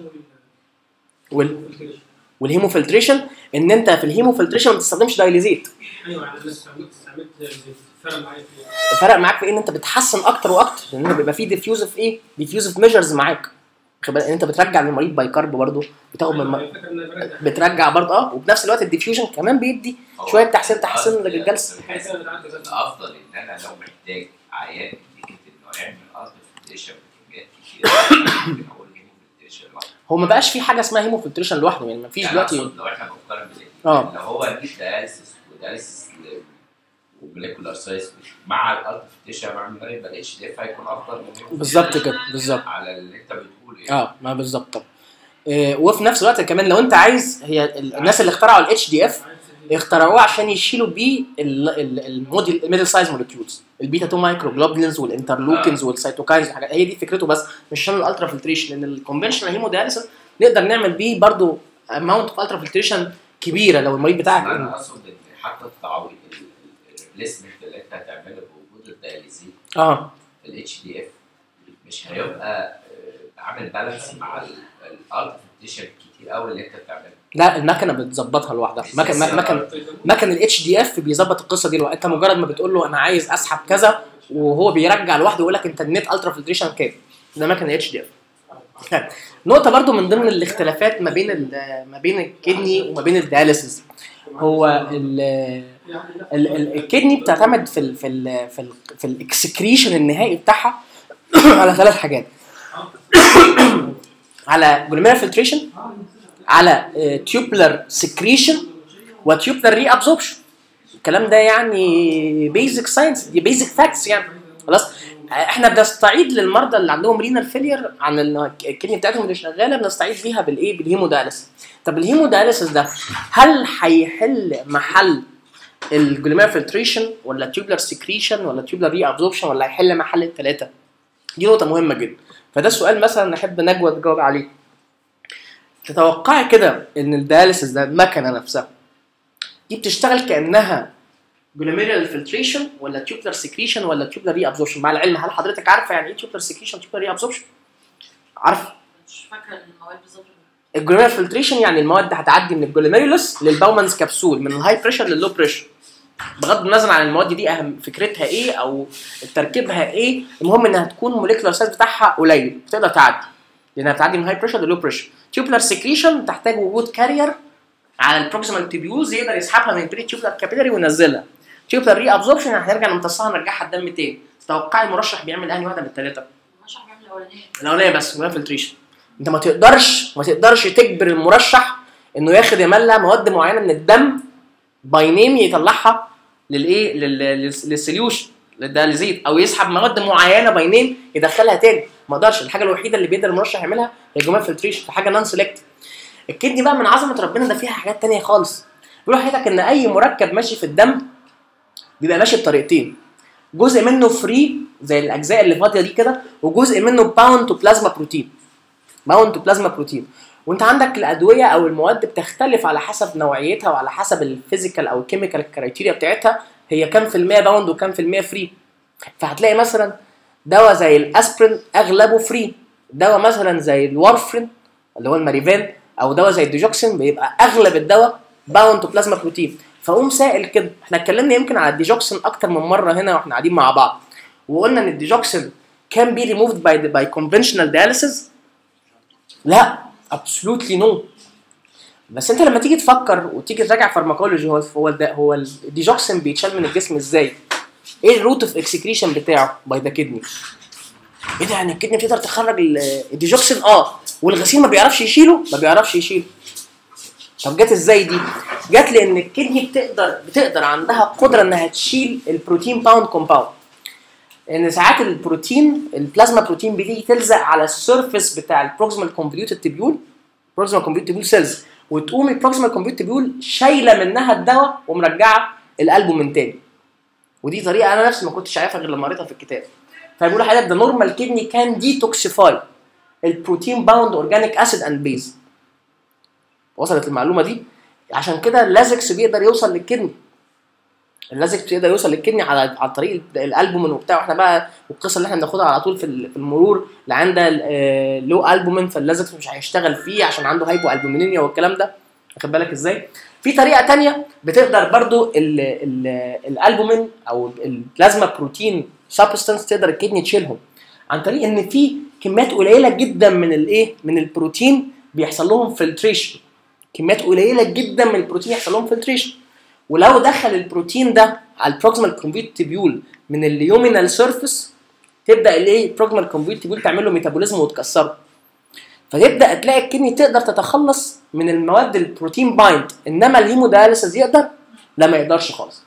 وال
والفلتريشن؟
والهيموفلتريشن ان انت في الهيموفلتريشن ما بتستخدمش دايليزيت
ايوه انا استعملت استعملت فرق معايا في
الفرق معاك في إيه؟ ان انت بتحسن اكتر واكتر لان انت بيبقى فيه ديفيوزف ايه ديفيوزف ميجرز معاك واخد بالك؟ ان انت بترجع للمريض بايكارب برضه بتاخد من الم...
أيوة، فاكر ان انا برجع
بترجع برضه اه وفي نفس الوقت الديفيوجن كمان بيدي شويه تحسين تحسين للجلسه
حاجه كده بتعدي زي
الافضل ان انا لو محتاج عيان يكتب انه يعمل ارت فلتريشن بكميات كتير ممكن اقول هيموفلتريشن لوحده
هو ما بقاش في حاجه اسمها هيموفلتريشن لوحده يعني ما فيش
يعني
دلوقتي
أقصد لو احنا بنقارن بالاثنين
اه.
لو هو نجيب دياليسيس ودياليسيس وموليكولار سايز مع الارت فلتريشن مع من يبقى الاتش دي اف هيكون افضل من
بالظبط كده بالظبط
على اللي انت بتقوله يعني
اه ما بالظبط طبعا إيه وفي نفس الوقت كمان لو انت عايز هي ال- الناس اللي اخترعوا الاتش دي اف اخترعوه عشان يشيلوا بيه ال- ال- الموديل الميدل سايز مولكيولز البيتا 2 مايكرو جلوبولينز والانترلوكينز والسيتوكاينز والحاجات هي دي فكرته بس مش عشان الالترا فلتريشن لان الكونفشنال هيمودياليسيس نقدر نعمل بيه برضو اماونت اوف الترا فلتريشن كبيره لو المريض
بس انا
بتاعك
اقصد ان حتى التعويض الريبليسمنت اللي انت هتعمله بوجود الدياليزيت
اه
الاتش دي اف مش هيبقى آه، عامل بالانس مع الارت فلتريشن كتير قوي اللي انت بتعمله
لا المكنه بتظبطها لوحدها مكن مكن مكن الاتش دي اف بيظبط القصه دي لوحدها انت مجرد ما بتقول له انا عايز اسحب كذا وهو بيرجع لوحده ويقول لك انت النت الترا فلتريشن كام ده مكن الاتش دي اف نقطة برضو من ضمن الاختلافات ما بين ال- ما بين الكدني وما بين الدياليسيس هو ال ال- ال- الكدني بتعتمد في ال في ال في ال في الاكسكريشن النهائي بتاعها على ثلاث حاجات على جلوميرا فلتريشن على تيوبلر سكريشن وتيوبلر ري ابزوربشن الكلام ده يعني بيزك ساينس دي بيزك فاكتس يعني خلاص احنا بنستعيد للمرضى اللي عندهم رينال فيلير عن ال- الكدني بتاعتهم اللي شغاله بنستعيد بيها بالايه بالهيموداليسيس طب الهيموداليسيس ده هل هيحل محل الجلوميرا فلتريشن ولا تيوبلر سكريشن ولا تيوبلر ري ابزوربشن ولا هيحل محل الثلاثه دي نقطه مهمه جدا فده سؤال مثلا نحب نجوى تجاوب عليه تتوقعي كده ان الدياليسيس ده المكنه نفسها دي بتشتغل كانها جلوميرال فلتريشن ولا تيوبلر سكريشن ولا تيوبلر ري ابزوربشن مع العلم هل حضرتك عارفه يعني ايه تيوبلر سكريشن تيوبلر ري ابزوربشن عارفه
مش فاكره المواد بالظبط
الجلوميرال فلتريشن يعني المواد هتعدي من الجلوميرولس للباومانز كبسول من الهاي بريشر لللو بريشر بغض النظر عن المواد دي اهم فكرتها ايه او تركيبها ايه المهم انها تكون موليكولار سايز بتاعها قليل بتقدر تعدي لانها بتعدي من هاي بريشر للو بريشر تيوبلر سكريشن تحتاج وجود كارير على البروكسيمال تيبيوز يقدر يسحبها من البري تيوبلر كابيلاري وينزلها تيوبلر ري ابزوربشن هنرجع نمتصها نرجعها الدم تاني تتوقعي المرشح بيعمل انهي واحده من الثلاثه
مش هعمل الاولانيه
الاولانيه بس وهي فلتريشن انت ما تقدرش ما تقدرش تجبر المرشح انه ياخد يملى مواد معينه من الدم باي نيم يطلعها للايه لل- لل- للسوليوشن للدياليزيت او يسحب مواد معينه باي نيم يدخلها تاني ما اقدرش الحاجه الوحيده اللي بيقدر المرشح يعملها هي جمال فلتريشن في حاجه نون سيلكت الكدني بقى من عظمه ربنا ده فيها حاجات تانية خالص بيقول لحضرتك ان اي مركب ماشي في الدم بيبقى ماشي بطريقتين جزء منه فري زي الاجزاء اللي فاضيه دي كده وجزء منه باوند تو بلازما بروتين باوند تو بلازما بروتين وانت عندك الادويه او المواد بتختلف على حسب نوعيتها وعلى حسب الفيزيكال او الكيميكال كرايتيريا بتاعتها هي كام في المية باوند وكام في المية فري فهتلاقي مثلا دواء زي الاسبرين اغلبه فري دواء مثلا زي الوارفرين اللي هو الماريفان او دواء زي الديجوكسين بيبقى اغلب الدواء باوند تو بلازما بروتين فقوم سائل كده احنا اتكلمنا يمكن على الديجوكسين اكتر من مره هنا واحنا قاعدين مع بعض وقلنا ان الديجوكسين كان بي ريموفد باي باي كونفشنال دياليسيس لا ابسولوتلي نو بس انت لما تيجي تفكر وتيجي تراجع فارماكولوجي هو هو ده هو الديجوكسين بيتشال من الجسم ازاي؟ ايه الروت اوف اكسكريشن بتاعه باي ذا كدني؟ ايه ده يعني الكدني بتقدر تخرج ال- الديجوكسين اه والغسيل ما بيعرفش يشيله ما بيعرفش يشيله طب جت ازاي دي؟ جت لان الكدني بتقدر بتقدر عندها قدره انها تشيل البروتين باوند كومباوند ان ساعات البروتين البلازما بروتين بتيجي تلزق على السيرفيس بتاع البروكسيمال كونفوليوتد تبيول بروكسيمال كونفوليوتد تبيول سيلز وتقوم البروكسيمال كونفوليوتد تبيول شايله منها الدواء ومرجعه الالبومين تاني ودي طريقه انا نفسي ما كنتش عارفها غير لما قريتها في الكتاب فبيقولوا حضرتك ده نورمال كدني كان ديتوكسيفاي البروتين باوند اورجانيك اسيد اند بيز وصلت المعلومه دي عشان كده اللازكس بيقدر يوصل للكدني اللازكس بيقدر يوصل للكدني على عن طريق الالبومين وبتاع واحنا بقى والقصه اللي احنا بناخدها على طول في ال- في المرور اللي عنده لو البومين فاللازكس مش هيشتغل فيه عشان عنده هايبو البومينيا والكلام ده واخد بالك ازاي؟ في طريقه تانية بتقدر برضو ال ال الالبومين او البلازما بروتين سبستانس تقدر الكدني تشيلهم عن طريق ان في كميات قليله جدا من الايه من البروتين بيحصل لهم فلتريشن كميات قليله جدا من البروتين يحصل لهم فلتريشن ولو دخل البروتين ده على البروكسيمال كومبيوت تبيول من اليومينال سيرفيس تبدا الايه البروكسيمال كومبيوت تبيول تعمل له ميتابوليزم وتكسره فتبدا تلاقي الكدني تقدر تتخلص من المواد البروتين بايند انما الهيموداياليسيس يقدر لا ما يقدرش خالص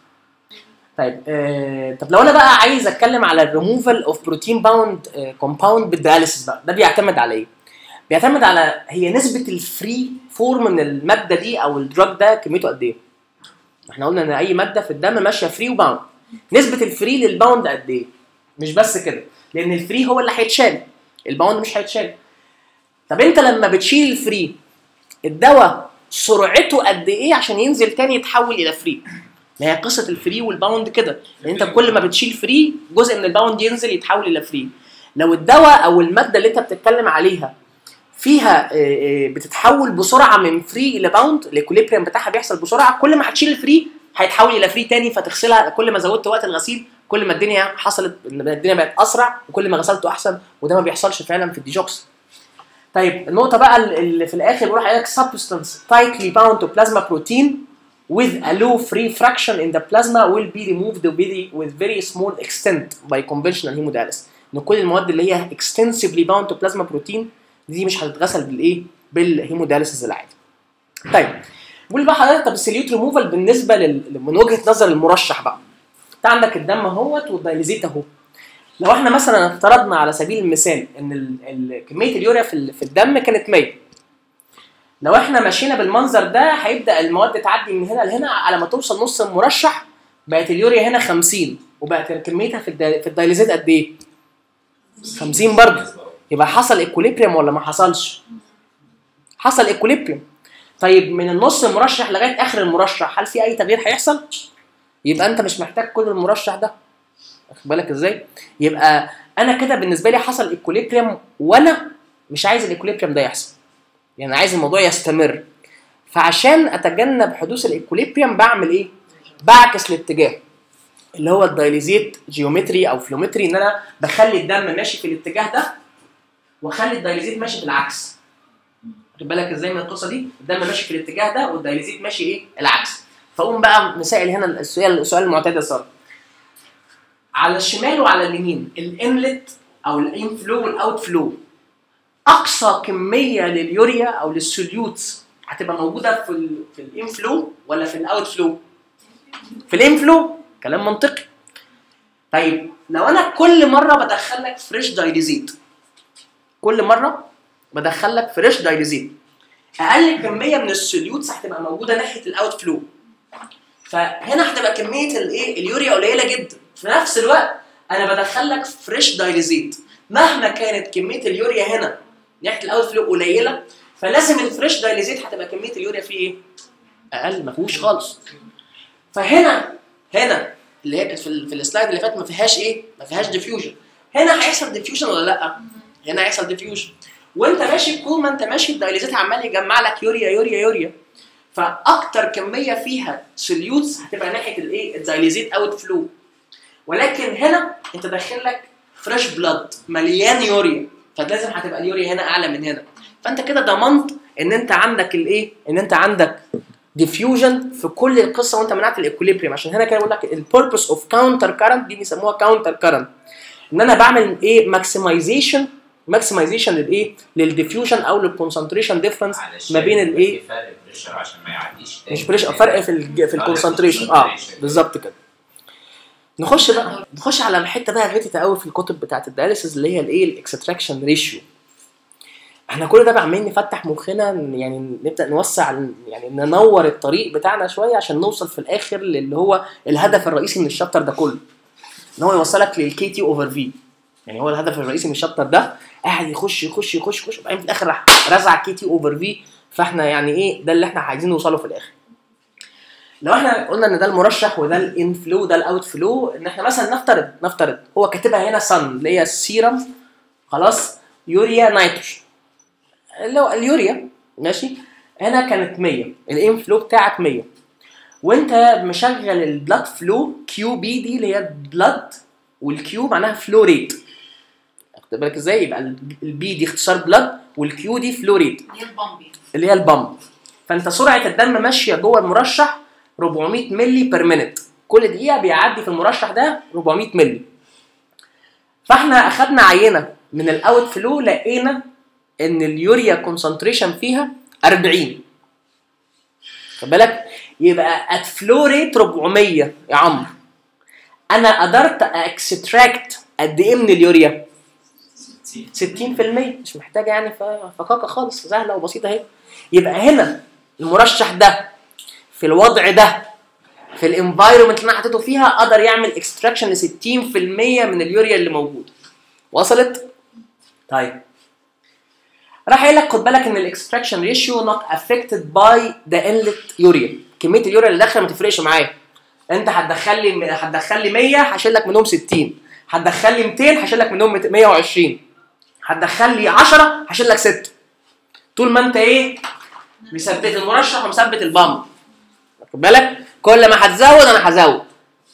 طيب آه طب لو انا بقى عايز اتكلم على الريموفال اوف بروتين باوند كومباوند بالدياليسيس بقى ده بيعتمد على ايه؟ بيعتمد على هي نسبه الفري فورم من الماده دي او الدراج ده كميته قد ايه؟ احنا قلنا ان اي ماده في الدم ماشيه فري وباوند نسبه الفري للباوند قد ايه؟ مش بس كده لان الفري هو اللي هيتشال الباوند مش هيتشال طب انت لما بتشيل الفري الدواء سرعته قد ايه عشان ينزل تاني يتحول الى فري ما هي قصه الفري والباوند كده لان انت كل ما بتشيل فري جزء من الباوند ينزل يتحول الى فري لو الدواء او الماده اللي انت بتتكلم عليها فيها آه، آه، بتتحول بسرعه من فري الى باوند الاكوليبريم بتاعها بيحصل بسرعه كل ما هتشيل الفري هيتحول الى فري تاني فتغسلها كل ما زودت وقت الغسيل كل ما الدنيا حصلت إن الدنيا بقت اسرع وكل ما غسلته احسن وده ما بيحصلش فعلا في الديجوكس طيب النقطه بقى اللي في الاخر بيقول حضرتك substance tightly bound to plasma protein with a low free fraction in the plasma will be removed with, with very small extent by conventional hemodialysis ان كل المواد اللي هي extensively bound to plasma protein دي مش هتتغسل بالايه بالهيمودياليسيس العادي طيب بيقول بقى حضرتك طب السليوت ريموفال بالنسبه لل... من وجهه نظر المرشح بقى انت عندك الدم اهوت والدايليزيت اهو لو احنا مثلا افترضنا على سبيل المثال ان ال... ال... كميه اليوريا في, ال... في الدم كانت 100 لو احنا مشينا بالمنظر ده هيبدا المواد تعدي من هنا لهنا على ما توصل نص المرشح بقت اليوريا هنا 50 وبقت كميتها في الدا... في الدايليزيت قد ايه؟ 50 برضه يبقى حصل ايكوليبريم ولا ما حصلش؟ حصل ايكوليبريم طيب من النص المرشح لغايه اخر المرشح هل في اي تغيير هيحصل؟ يبقى انت مش محتاج كل المرشح ده واخد بالك ازاي؟ يبقى انا كده بالنسبه لي حصل ايكوليبريم وانا مش عايز الايكوليبريم ده يحصل يعني عايز الموضوع يستمر فعشان اتجنب حدوث الايكوليبريم بعمل ايه؟ بعكس الاتجاه اللي هو الدايليزيت جيومتري او فلومتري ان انا بخلي الدم ماشي في الاتجاه ده واخلي الدايليزيت ماشي في العكس خد بالك ازاي من القصه دي الدم ماشي في الاتجاه ده والدايليزيت ماشي ايه العكس فاقوم بقى مسائل هنا السؤال السؤال المعتاد يا ساره على الشمال وعلى اليمين الانلت او الان فلو والاوت فلو اقصى كميه لليوريا او للسوليوتس هتبقى موجوده في ال في الان فلو ولا في الاوت فلو في الان فلو كلام منطقي طيب لو انا كل مره بدخل لك فريش دايليزيت كل مره بدخل لك فريش دايليزيت اقل كميه من السوليوتس هتبقى موجوده ناحيه الاوت فلو فهنا هتبقى كميه الايه اليوريا قليله جدا في نفس الوقت انا بدخل لك فريش دايليزيت مهما كانت كميه اليوريا هنا ناحيه الاوت فلو قليله فلازم الفريش دايليزيت هتبقى كميه اليوريا فيه ايه؟ اقل ما فيهوش خالص فهنا هنا اللي هي كانت في, ال- في السلايد اللي فات ما فيهاش ايه؟ ما فيهاش ديفيوجن هنا هيحصل ديفيوجن ولا لا؟ هنا هيحصل ديفيوجن وانت ماشي طول ما انت ماشي الدايليزيت عمال يجمع لك يوريا يوريا يوريا فاكتر كميه فيها سوليوتس هتبقى ناحيه الايه؟ الدايليزيت اوت فلو ولكن هنا انت داخل لك فريش بلاد مليان يوريا فلازم هتبقى اليوريا هنا اعلى من هنا فانت كده ضمنت ان انت عندك الايه؟ ان انت عندك ديفيوجن في كل القصه وانت منعت الاكوليبريم عشان هنا كده بقول لك البيربس اوف كاونتر كارنت دي بيسموها كاونتر كارنت ان انا بعمل ايه ماكسمايزيشن ماكسمايزيشن للايه للديفيوجن او للكونسنتريشن ديفرنس
علشان
ما بين
يبقى
الايه
في فرق بريشر عشان ما يعديش تاني
مش بريش فرق في ال في
آه،
الكونسنتريشن اه
concentration.
بالظبط كده نخش بقى نخش على الحته بقى غتت قوي في الكتب بتاعت الدياليسيس اللي هي الايه الاكستراكشن ريشيو احنا كل ده بقى عمالين نفتح مخنا يعني نبدا نوسع يعني ننور الطريق بتاعنا شويه عشان نوصل في الاخر للي هو الهدف الرئيسي من الشابتر ده كله ان هو يوصلك للكي تي اوفر في يعني هو الهدف الرئيسي من الشابتر ده قاعد يخش يخش يخش يخش وبعدين في الاخر راح رزع كي تي اوفر في فاحنا يعني ايه ده اللي احنا عايزين نوصله في الاخر لو احنا قلنا ان ده المرشح وده الانفلو وده الاوت فلو ان احنا مثلا نفترض نفترض هو كاتبها هنا سن اللي هي السيرم خلاص يوريا نيتروجين اللي هو اليوريا ماشي هنا كانت 100 الانفلو بتاعك 100 وانت مشغل البلاد فلو كيو بي دي اللي هي بلاد والكيو معناها فلو ريت واخد بالك ازاي يبقى البي دي اختصار بلاد والكيو دي فلو ريت
هي البامبي
اللي هي البامب فانت سرعه الدم ماشيه جوه المرشح 400 ملي بير مينت كل دقيقه بيعدي في المرشح ده 400 ملي فاحنا اخدنا عينه من الاوت فلو لقينا ان اليوريا كونسنتريشن فيها 40 خد بالك يبقى ات فلو ريت 400 يا عمرو انا قدرت اكستراكت قد ايه من اليوريا 60% مش محتاجه يعني ف- فكاكه خالص سهله وبسيطه اهي يبقى هنا المرشح ده في الوضع ده في الانفايرمنت اللي انا حطيته فيها قدر يعمل اكستراكشن ل 60% من اليوريا اللي موجوده وصلت؟ طيب راح قايل لك خد بالك ان الاكستراكشن ريشيو نوت افكتد باي ذا انلت يوريا كميه اليوريا اللي داخله ما تفرقش معايا انت هتدخل لي هتدخل لي 100 هشيل لك منهم 60 هتدخل لي 200 هشيل لك منهم 120 هتدخل لي 10 هشيل لك 6 طول ما انت ايه مثبت المرشح ومثبت البامب واخد بالك كل ما هتزود انا هزود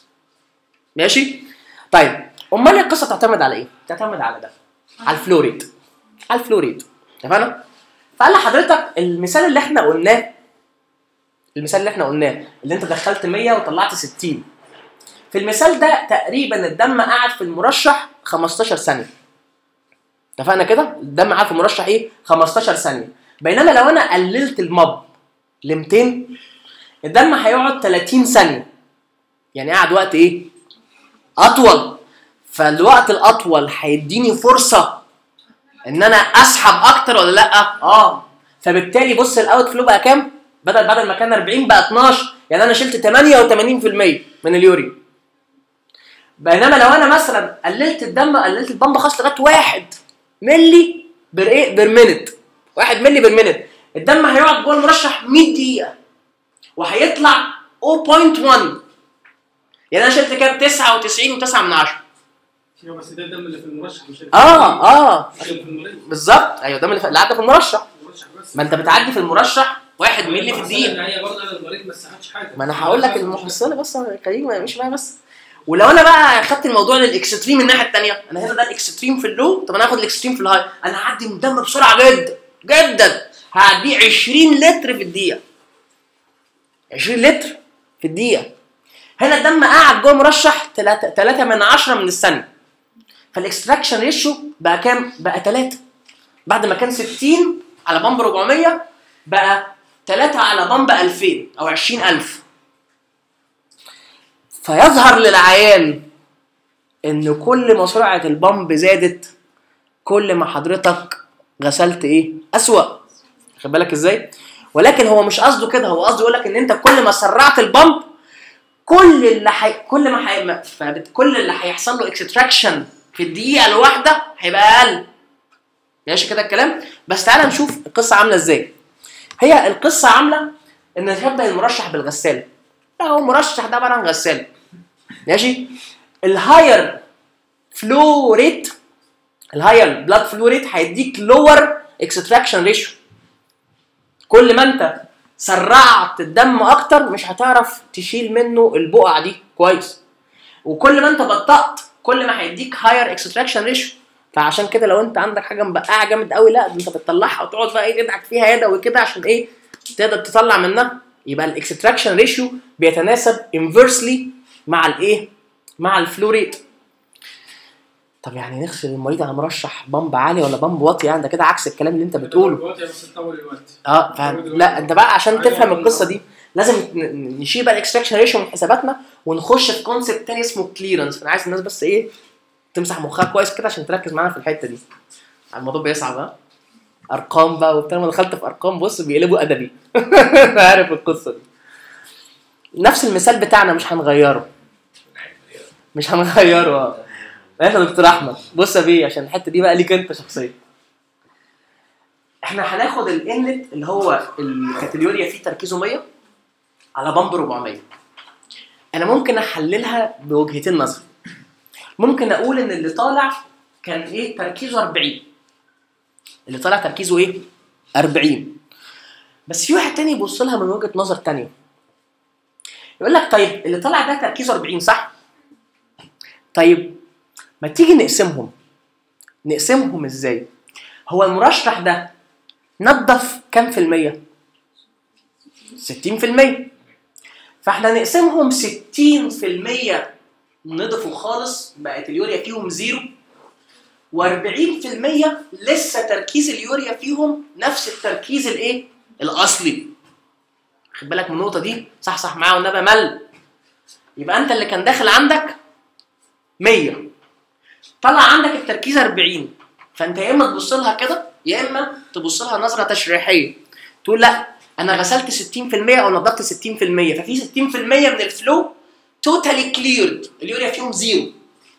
ماشي طيب امال القصه تعتمد على ايه تعتمد على ده على الفلوريد على الفلوريد اتفقنا فقال لحضرتك المثال اللي احنا قلناه المثال اللي احنا قلناه اللي انت دخلت 100 وطلعت 60 في المثال ده تقريبا الدم قعد في المرشح 15 ثانيه اتفقنا كده الدم قعد في المرشح ايه 15 ثانيه بينما لو انا قللت المب ل 200 الدم هيقعد 30 ثانيه يعني قعد وقت ايه اطول فالوقت الاطول هيديني فرصه ان انا اسحب اكتر ولا لا اه فبالتالي بص الاوت فلو بقى كام بدل بدل ما كان 40 بقى 12 يعني انا شلت 88% من اليوري بينما لو انا مثلا قللت الدم قللت البامب خاص لغايه 1 ملي بر ايه بر مينت 1 ملي بر مينت الدم هيقعد جوه المرشح 100 دقيقه وهيطلع 0.1 يعني انا شلت كام 99 و9 من 10
ايوه بس ده الدم اللي في المرشح مش اللي في
اه اه
مش اللي في المريض
بالظبط ايوه ده اللي عدى في المرشح
المرشح بس
ما انت بتعدي في المرشح 1 ملي في الدقيقه
هي برضه انا المريض ما استفادش حاجه
ما انا هقول لك المحصله بس خليك ما مش معايا بس ولو انا بقى خدت الموضوع للاكستريم الناحيه الثانيه انا هنا ده الاكستريم في اللو طب انا هاخد الاكستريم في الهاي انا هعدي من الدم بسرعه جدا جدا هعديه 20 لتر في الدقيقه 20 لتر في الدقيقه هنا الدم قاعد جوه مرشح 3 3 من 10 من الثانيه فالاكستراكشن ريشيو بقى كام؟ بقى 3 بعد ما كان 60 على بامب 400 بقى 3 على بامب 2000 او 20000 فيظهر للعيان ان كل ما سرعه البامب زادت كل ما حضرتك غسلت ايه اسوا خد بالك ازاي ولكن هو مش قصده كده هو قصده يقول لك ان انت كل ما سرعت البامب كل اللي حي... كل ما حي... فبت... كل اللي هيحصل له اكستراكشن في الدقيقه الواحده هيبقى اقل ماشي كده الكلام بس تعالى نشوف القصه عامله ازاي هي القصه عامله ان هيبدا المرشح بالغساله لا هو مرشح ده عباره عن غساله ماشي الهاير فلو ريت الهاير بلاد فلو ريت هيديك لور اكستراكشن ريشيو كل ما انت سرعت الدم اكتر مش هتعرف تشيل منه البقع دي كويس وكل ما انت بطأت كل ما هيديك هاير اكستراكشن ريشيو فعشان كده لو انت عندك حاجه مبقعه جامد قوي لا ده انت بتطلعها وتقعد بقى ايه تدعك فيها يدوي كده عشان ايه تقدر تطلع منها يبقى الاكستراكشن ريشيو بيتناسب انفرسلي مع الايه مع الفلو ريت طب يعني نغسل المريض على مرشح بامب عالي ولا بامب واطي يعني ده كده عكس الكلام اللي انت بتقوله
دلوقتي بس تطول الوقت
اه ف... لا انت بقى عشان تفهم القصه دي لازم ن- نشيل بقى الاكستراكشن ريشيو من حساباتنا ونخش في كونسيبت تاني اسمه كليرنس فانا عايز الناس بس ايه تمسح مخها كويس كده عشان تركز معانا في الحته دي الموضوع بيصعب ها ارقام بقى وبتاع لما دخلت في ارقام بص بيقلبوا ادبي انا عارف القصه دي نفس المثال بتاعنا مش هنغيره مش هنغيره اه ماشي يا دكتور احمد بص يا بيه عشان الحته دي بقى ليك انت شخصيا احنا هناخد الانلت اللي هو الكاتيجوريا فيه تركيزه 100 على بامب 400 انا ممكن احللها بوجهتين نظر ممكن اقول ان اللي طالع كان ايه تركيزه 40 اللي طالع تركيزه ايه 40 بس في واحد تاني يبص لها من وجهه نظر تانية يقول لك طيب اللي طالع ده تركيزه 40 صح طيب ما تيجي نقسمهم نقسمهم ازاي هو المرشح ده نظف كام في المية 60 في المية فاحنا نقسمهم 60 في المية نضفوا خالص بقت اليوريا فيهم زيرو و40% لسه تركيز اليوريا فيهم نفس التركيز الايه الاصلي خد بالك من النقطه دي صح صح معايا والنبي مل يبقى انت اللي كان داخل عندك 100 طلع عندك التركيز 40 فانت يا اما تبص لها كده يا اما تبص لها نظره تشريحيه تقول لا انا غسلت 60% او نضفت 60% ففي 60% من الفلو توتالي كليرد اليوريا فيهم زيرو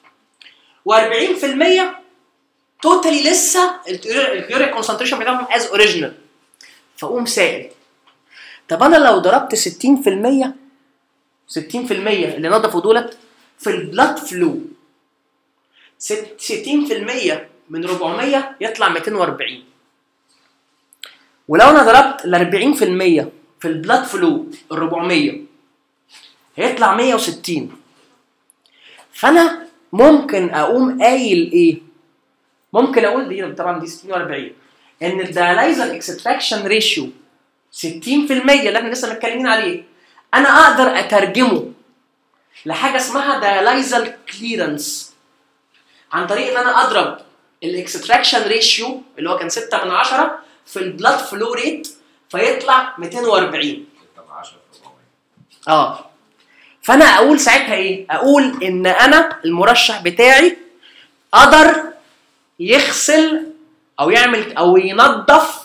و40% توتالي لسه اليوريا كونسنتريشن بتاعهم از اوريجينال فاقوم سائل طب انا لو ضربت 60% 60% اللي نضفوا دولت في البلاد فلو 60% من 400 يطلع 240 ولو انا ضربت ال 40% في البلاد فلو ال 400 هيطلع 160 فانا ممكن اقوم قايل ايه؟ ممكن اقول دي طبعا دي 60 و40 ان الدياليزر اكستراكشن ريشيو 60% اللي احنا لسه متكلمين عليه انا اقدر اترجمه لحاجه اسمها دياليزر كليرنس عن طريق ان انا اضرب الاكستراكشن ريشيو اللي هو كان 6 من 10 في البلاد فلو ريت فيطلع 240
طب 10 في 400
اه فانا اقول ساعتها ايه اقول ان انا المرشح بتاعي قدر يغسل او يعمل او ينظف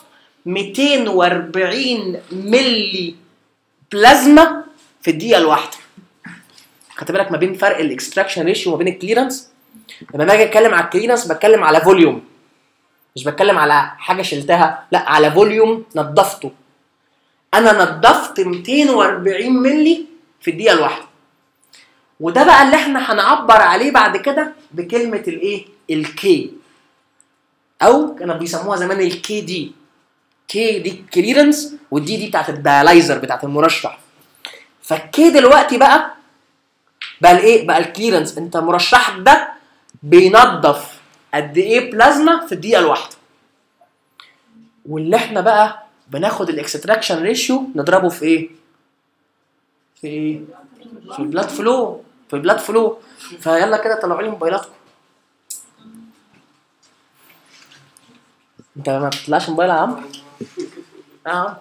240 ملي بلازما في الدقيقه الواحده خدت بالك ما بين فرق الاكستراكشن ريشيو وما بين الكليرنس لما باجي اتكلم على الكليرنس بتكلم على فوليوم مش بتكلم على حاجه شلتها لا على فوليوم نظفته انا نظفت 240 ملي في الدقيقه الواحده وده بقى اللي احنا هنعبر عليه بعد كده بكلمه الايه الكي او كانوا بيسموها زمان الكي دي كي دي كليرنس والدي دي بتاعت الديالايزر بتاعت المرشح فالكي دلوقتي بقى بقى الايه بقى الكليرنس انت مرشحك ده بينظف قد ايه بلازما في الدقيقه الواحده واللي احنا بقى بناخد الاكستراكشن ريشيو نضربه في ايه في ايه في البلاد فلو في البلاد فلو فيلا كده طلعوا لي موبايلاتكم انت ما بتطلعش موبايل يا عم اه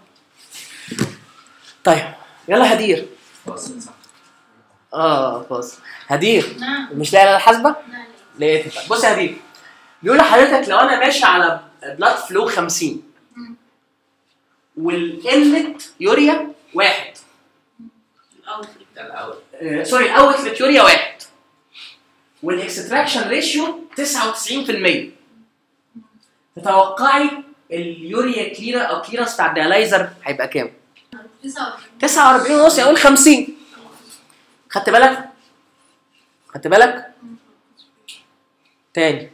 طيب يلا هدير
فاصل صح
اه بص هدير
نعم
مش لاقي الاله الحاسبه
نعم
لقيتها بص يا هدير بيقول لحضرتك لو انا ماشي على بلاد فلو 50
مم.
والانلت يوريا واحد
أو
ده الاول
آه، سوري الاوتلت يوريا واحد والاكستراكشن ريشيو 99% تتوقعي اليوريا كليرا او كليرنس بتاع الديالايزر هيبقى كام؟ 49 ونص يقول 50 خدت بالك؟ خدت بالك؟ تاني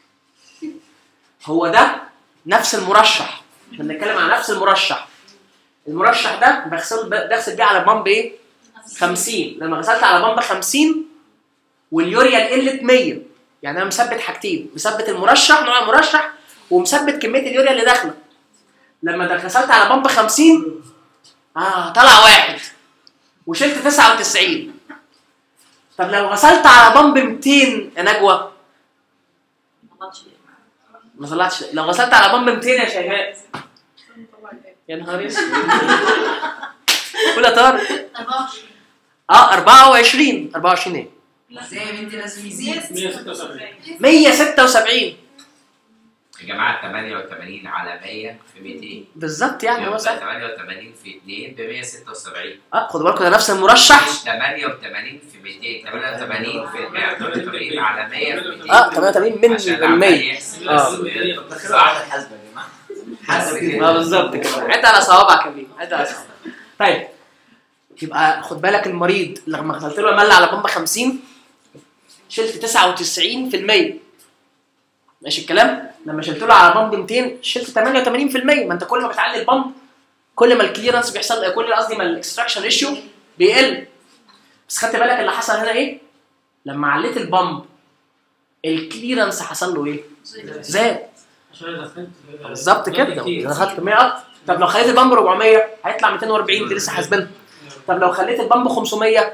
هو ده نفس المرشح احنا بنتكلم على نفس المرشح المرشح ده بغسل بغسل بيه على بامب ايه؟ 50 لما غسلت على بامب 50 واليوريا قلت 100 يعني انا مثبت حاجتين مثبت المرشح نوع المرشح ومثبت كميه اليوريا اللي داخله لما ده غسلت على بامب 50 اه طلع واحد وشلت 99 طب لو غسلت على بامب 200 يا نجوى
ما غلطش ليه؟
ما طلعتش لو غسلت على بامب 200 يا شيماء يا نهار اسود قول يا طارق
24
اه 24 24 ايه؟
ازاي يا بنتي لازم يزيد
176
176
يا جماعه 88 على 100 في 200
بالظبط يعني هو
يبقى
صح
88 في 2 ب 176
اه خدوا بالكم ده نفس المرشح
مش 88 في 200 88 في 188 على 100 في 200
اه 88 من
عشان
ال
عمال
100
يحسب
آه.
بس صح
الحاسبه يا جماعه
حاسب
اه
كده
بالظبط كده عد على صوابعك يا بيه عد على صوابعك طيب يبقى خد بالك المريض لما غسلت له مل على بمب 50 شلت 99% ماشي الكلام لما شلت له على بمب 200 شلت 88% ما انت كل ما بتعلي البمب كل ما الكليرنس بيحصل كل قصدي ما الاكستراكشن ريشيو بيقل بس خدت بالك اللي حصل هنا ايه لما عليت البمب الكليرنس حصل له ايه زاد
عشان انا دخلت
بالظبط كده
كتير.
انا خدت 100 اكتر طب لو خليت البامب 400 هيطلع 240 دي لسه حاسبينها طب لو خليت البامب 500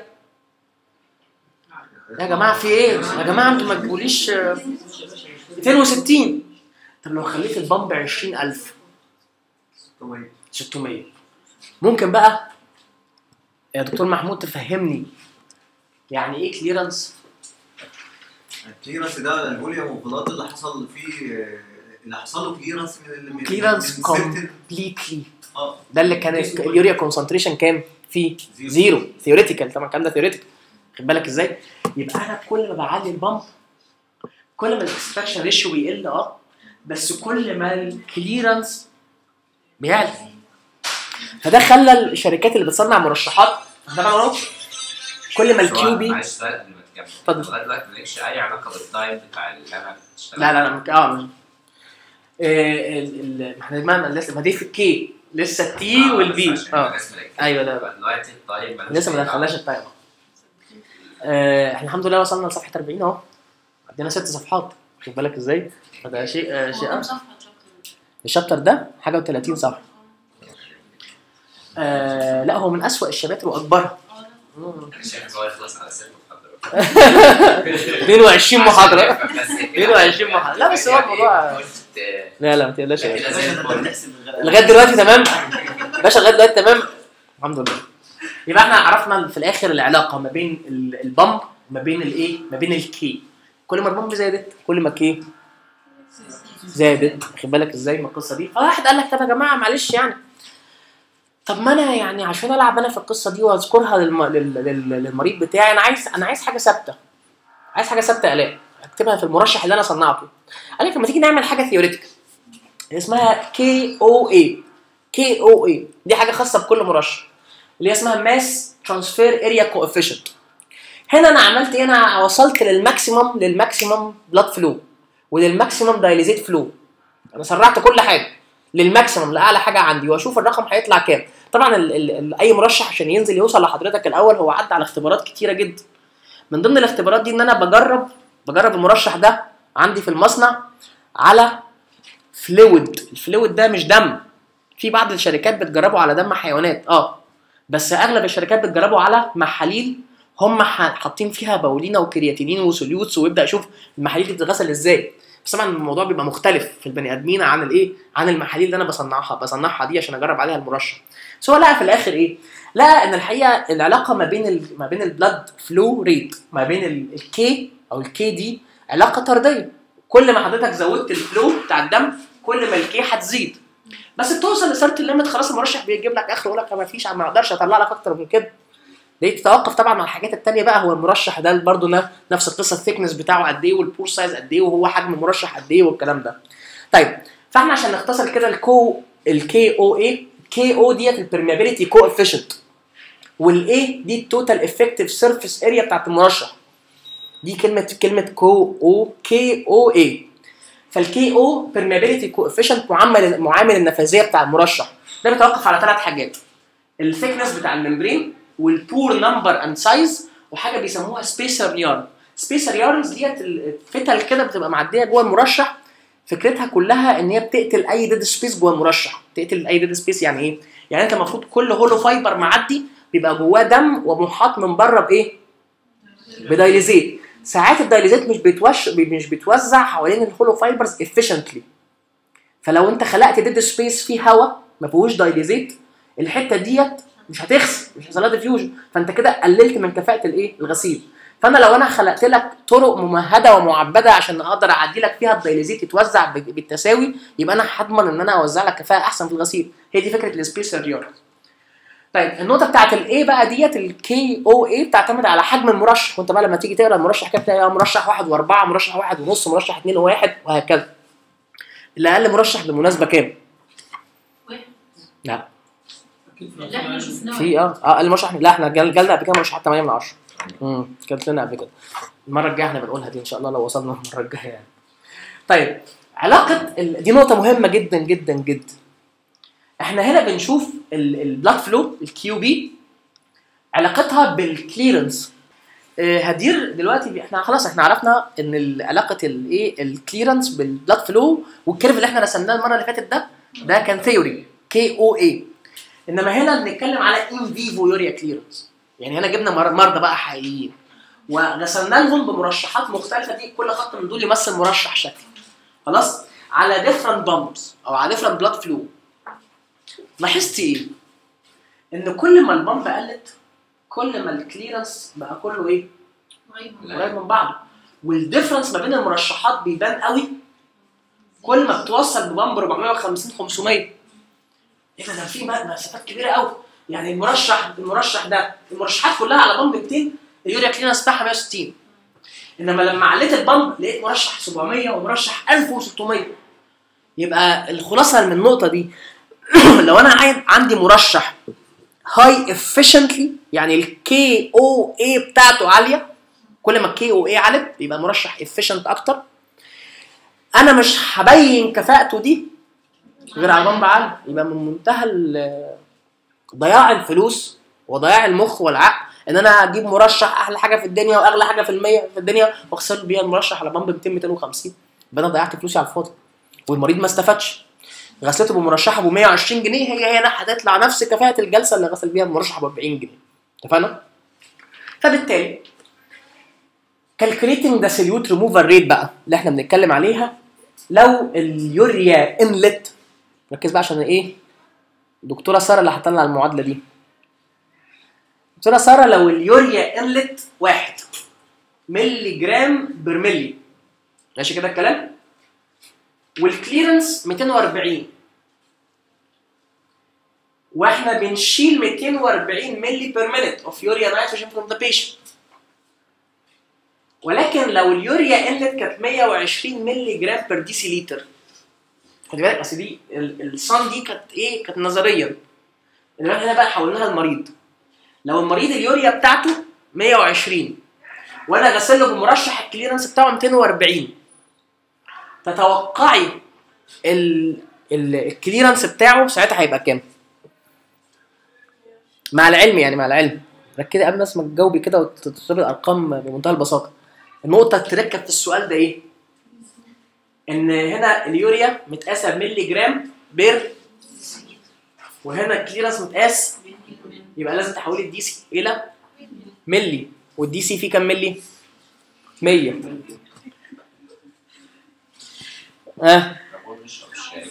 يا جماعه في ايه؟ يا جماعه انتوا ما تقوليش آه، 260 طب لو خليت البامب 20000 600 ممكن بقى يا دكتور محمود تفهمني يعني ايه كليرنس؟
الكليرنس ده الفوليوم اوف اللي حصل فيه اللي حصل له كليرنس من ال- من
كليرنس
من certain-
كومبليتلي
اه
ده اللي كان اليوريا كونسنتريشن كام فيه زيرو ثيوريتيكال طبعا الكلام ده ثيوريتيكال خد بالك ازاي يبقى انا كل ما بعلي البامب كل ما الاكستراكشن ريشيو بيقل اه بس كل ما الكليرنس بيعلى فده خلى الشركات اللي بتصنع مرشحات طبعا اهو كل ما الكيو بي
معلش سؤال قبل ما تكمل
اتفضل.
لغايه دلوقتي مالكش اي علاقه بالتايم بتاع اللي انا بشتغل
لا لا لا مك- اه مش- آه، ال- ال- ما احنا ما لسه ما دي في الكي لسه التي والبي اه ايوه لا لا
دلوقتي التايم مالوش
لسه ما
أي
دخلناش التايم آه احنا الحمد لله وصلنا لصفحه 40 اهو عندنا ست صفحات خد بالك ازاي فده شيء آه شيء
هو كام
آه.
صفحة شابتر؟
الشابتر ده حاجه و30 صفحه آه لا هو من اسوأ الشباتر واكبرها
اه ده.
مم.
انا شايف ان هو يخلص على ست محاضرات
22 محاضره
عشان نفهم بس كده.
22 محاضرة. لا، بس هو
يعني
الموضوع-
قلت، آه،
لا لا ما تقلقش يا
كده
باشا.
زي الفل.
بنحسب الغداء.
لغايه دلوقتي تمام باشا لغايه دلوقتي تمام الحمد لله يبقى احنا عرفنا في الاخر العلاقه ما بين ال- البامب وما بين الايه ما بين الكي كل ما البامب زادت كل ما الكي زادت واخد بالك ازاي من القصه دي فواحد قال لك طب يا جماعه معلش يعني طب ما انا يعني عشان العب انا في القصه دي واذكرها للم... لل... لل... للمريض بتاعي انا عايز انا عايز حاجه ثابته عايز حاجه ثابته الاقي اكتبها في المرشح اللي انا صنعته قال لك لما تيجي نعمل حاجه ثيوريتيكال اسمها كي او اي كي او اي دي حاجه خاصه بكل مرشح اللي هي اسمها ماس ترانسفير اريا كوفيشنت هنا انا عملت ايه انا وصلت للماكسيمم للماكسيمم بلاد فلو وللماكسيمم دايليزيت فلو انا سرعت كل حاجه للماكسيمم لاعلى حاجه عندي واشوف الرقم هيطلع كام طبعا ال ال ال اي مرشح عشان ينزل يوصل لحضرتك الاول هو عدى على اختبارات كتيره جدا من ضمن الاختبارات دي ان انا بجرب بجرب المرشح ده عندي في المصنع على فلويد الفلويد ده مش دم في بعض الشركات بتجربه على دم حيوانات اه بس اغلب الشركات بتجربه على محاليل هم ح- حاطين فيها باولينا وكرياتينين وسوليوتس ويبدا يشوف المحاليل دي بتتغسل ازاي بس طبعا الموضوع بيبقى مختلف في البني ادمين عن الايه عن المحاليل اللي انا بصنعها بصنعها دي عشان اجرب عليها المرشح بس هو لقى في الاخر ايه لقى ان الحقيقه العلاقه ما بين ال ما بين البلاد فلو ريت ما بين الكي او الكي دي علاقه طرديه كل ما حضرتك زودت الفلو بتاع الدم كل ما الكي هتزيد بس بتوصل لسرت الليمت خلاص المرشح بيجيب لك اخر يقول لك ما فيش ما اقدرش اطلع لك اكتر من كده ليه تتوقف طبعا على الحاجات التانية بقى هو المرشح ده برضه ن- نفس القصه الثيكنس بتاعه قد ايه والبور سايز قد ايه وهو حجم المرشح قد ايه والكلام ده طيب فاحنا عشان نختصر كده الكو الكي او اي كي او ديت البرميابيليتي كو افيشنت والاي دي التوتال افكتيف سيرفيس اريا بتاعت المرشح دي كلمه كلمه كو او كي او اي فالكي او بيرميابيليتي كوفيشنت معامل معامل النفاذيه بتاع المرشح ده بيتوقف على ثلاث حاجات الثيكنس بتاع الممبرين والبور نمبر اند سايز وحاجه بيسموها سبيسر يارن سبيسر يارنز ديت الفتل كده بتبقى معديه جوه المرشح فكرتها كلها ان هي بتقتل اي ديد سبيس جوه المرشح تقتل اي ديد سبيس يعني ايه يعني انت المفروض كل هولو فايبر معدي بيبقى جواه دم ومحاط من بره بايه بدايليزيت ساعات الدايليزيت مش بيتوش مش بيتوزع حوالين الهولو فايبرز افيشنتلي فلو انت خلقت ديد سبيس فيه هواء ما فيهوش دايليزيت الحته ديت مش هتغسل مش هيحصل لها ديفيوجن فانت كده قللت من كفاءه الايه الغسيل فانا لو انا خلقت لك طرق ممهده ومعبده عشان اقدر اعدي لك فيها الدايليزيت يتوزع ب- بالتساوي يبقى انا هضمن ان انا اوزع لك كفاءه احسن في الغسيل هي دي فكره السبيسر ريورد طيب النقطه بتاعت الاي بقى ديت الكي او اي بتعتمد على حجم المرشح وانت بقى لما تيجي تقرا المرشح كده تلاقي مرشح واحد واربعه مرشح واحد ونص مرشح اثنين وواحد وهكذا الاقل مرشح بالمناسبه كام؟
واحد.
لا
اكيد في
اللي احنا شفناه
في اه اه المرشح لا احنا جال- جالنا قبل كده مرشحات 8 من 10 امم كانت لنا قبل كده المره الجايه احنا بنقولها دي ان شاء الله لو وصلنا المره الجايه يعني طيب علاقه ال... دي نقطه مهمه جدا جدا جدا احنا هنا بنشوف البلاد فلو الكيو بي علاقتها بالكليرنس آه، هدير دلوقتي بي- احنا خلاص احنا عرفنا ان ال- علاقه الايه الكليرنس بالبلاد فلو والكيرف اللي احنا رسمناه المره اللي فاتت ده ده كان ثيوري كي او اي انما هنا بنتكلم على ان فيفو يوريا كليرنس يعني هنا جبنا مر- مرضى بقى حقيقيين ورسمنا لهم بمرشحات مختلفه دي كل خط من دول يمثل مرشح شكل خلاص على ديفرنت بامبس او على ديفرنت بلاد فلو لاحظت ايه؟ ان كل ما البامب قلت كل ما الكليرنس بقى كله ايه؟
قريب من
لا.
قريب من بعضه والديفرنس ما بين المرشحات بيبان قوي كل ما بتوصل ببامب 450 500 ايه ده ده في م- مسافات كبيره قوي يعني المرشح المرشح ده المرشحات كلها على بامب 200 اليوريا كليرنس بتاعها 160 انما لما عليت البامب لقيت مرشح 700 ومرشح 1600 يبقى الخلاصه من النقطه دي لو انا عايز عندي مرشح هاي افيشنتلي يعني الكي او اي بتاعته عاليه كل ما الكي او اي علت يبقى المرشح افيشنت اكتر انا مش هبين كفاءته دي غير على بامب عالي يبقى من منتهى ال- ضياع الفلوس وضياع المخ والعقل ان انا اجيب مرشح احلى حاجه في الدنيا واغلى حاجه في المية في الدنيا واخسر بيها المرشح على بامب 200 250 يبقى انا ضيعت فلوسي على الفاضي والمريض ما استفادش غسلته بمرشحه ب 120 جنيه هي هي هتطلع نفس كفاءه الجلسه اللي غسل بيها بمرشح ب 40 جنيه اتفقنا؟ فبالتالي كالكوليتنج ذا سيليوت ريموفال ريت بقى اللي احنا بنتكلم عليها لو اليوريا انلت ركز بقى عشان ايه دكتوره ساره اللي هتطلع المعادله دي دكتوره ساره لو اليوريا انلت واحد ملي جرام بر ملي ماشي كده الكلام والكليرنس 240 واحنا بنشيل 240 ملي بير مينيت اوف يوريا نيتروجين فروم ذا بيشنت ولكن لو اليوريا انلت كانت 120 ملي جرام بير ديسي لتر خلي بالك اصل دي ال- الصن دي كانت ايه كانت نظريا انما هنا بقى حولناها المريض لو المريض اليوريا بتاعته 120 وانا غسل له بمرشح الكليرنس بتاعه 240 تتوقعي ال ال- الكليرنس بتاعه ساعتها هيبقى كام؟ مع العلم يعني مع العلم ركزي قبل بس ما تجاوبي كده وتضربي الارقام بمنتهى البساطه النقطه التركه في السؤال ده ايه؟ ان هنا اليوريا متقاسه بملي جرام بير وهنا الكليرنس متقاس يبقى لازم تحولي الدي سي الى ملي والدي سي فيه كام ملي؟ 100 اه
بقول نشرب الشاي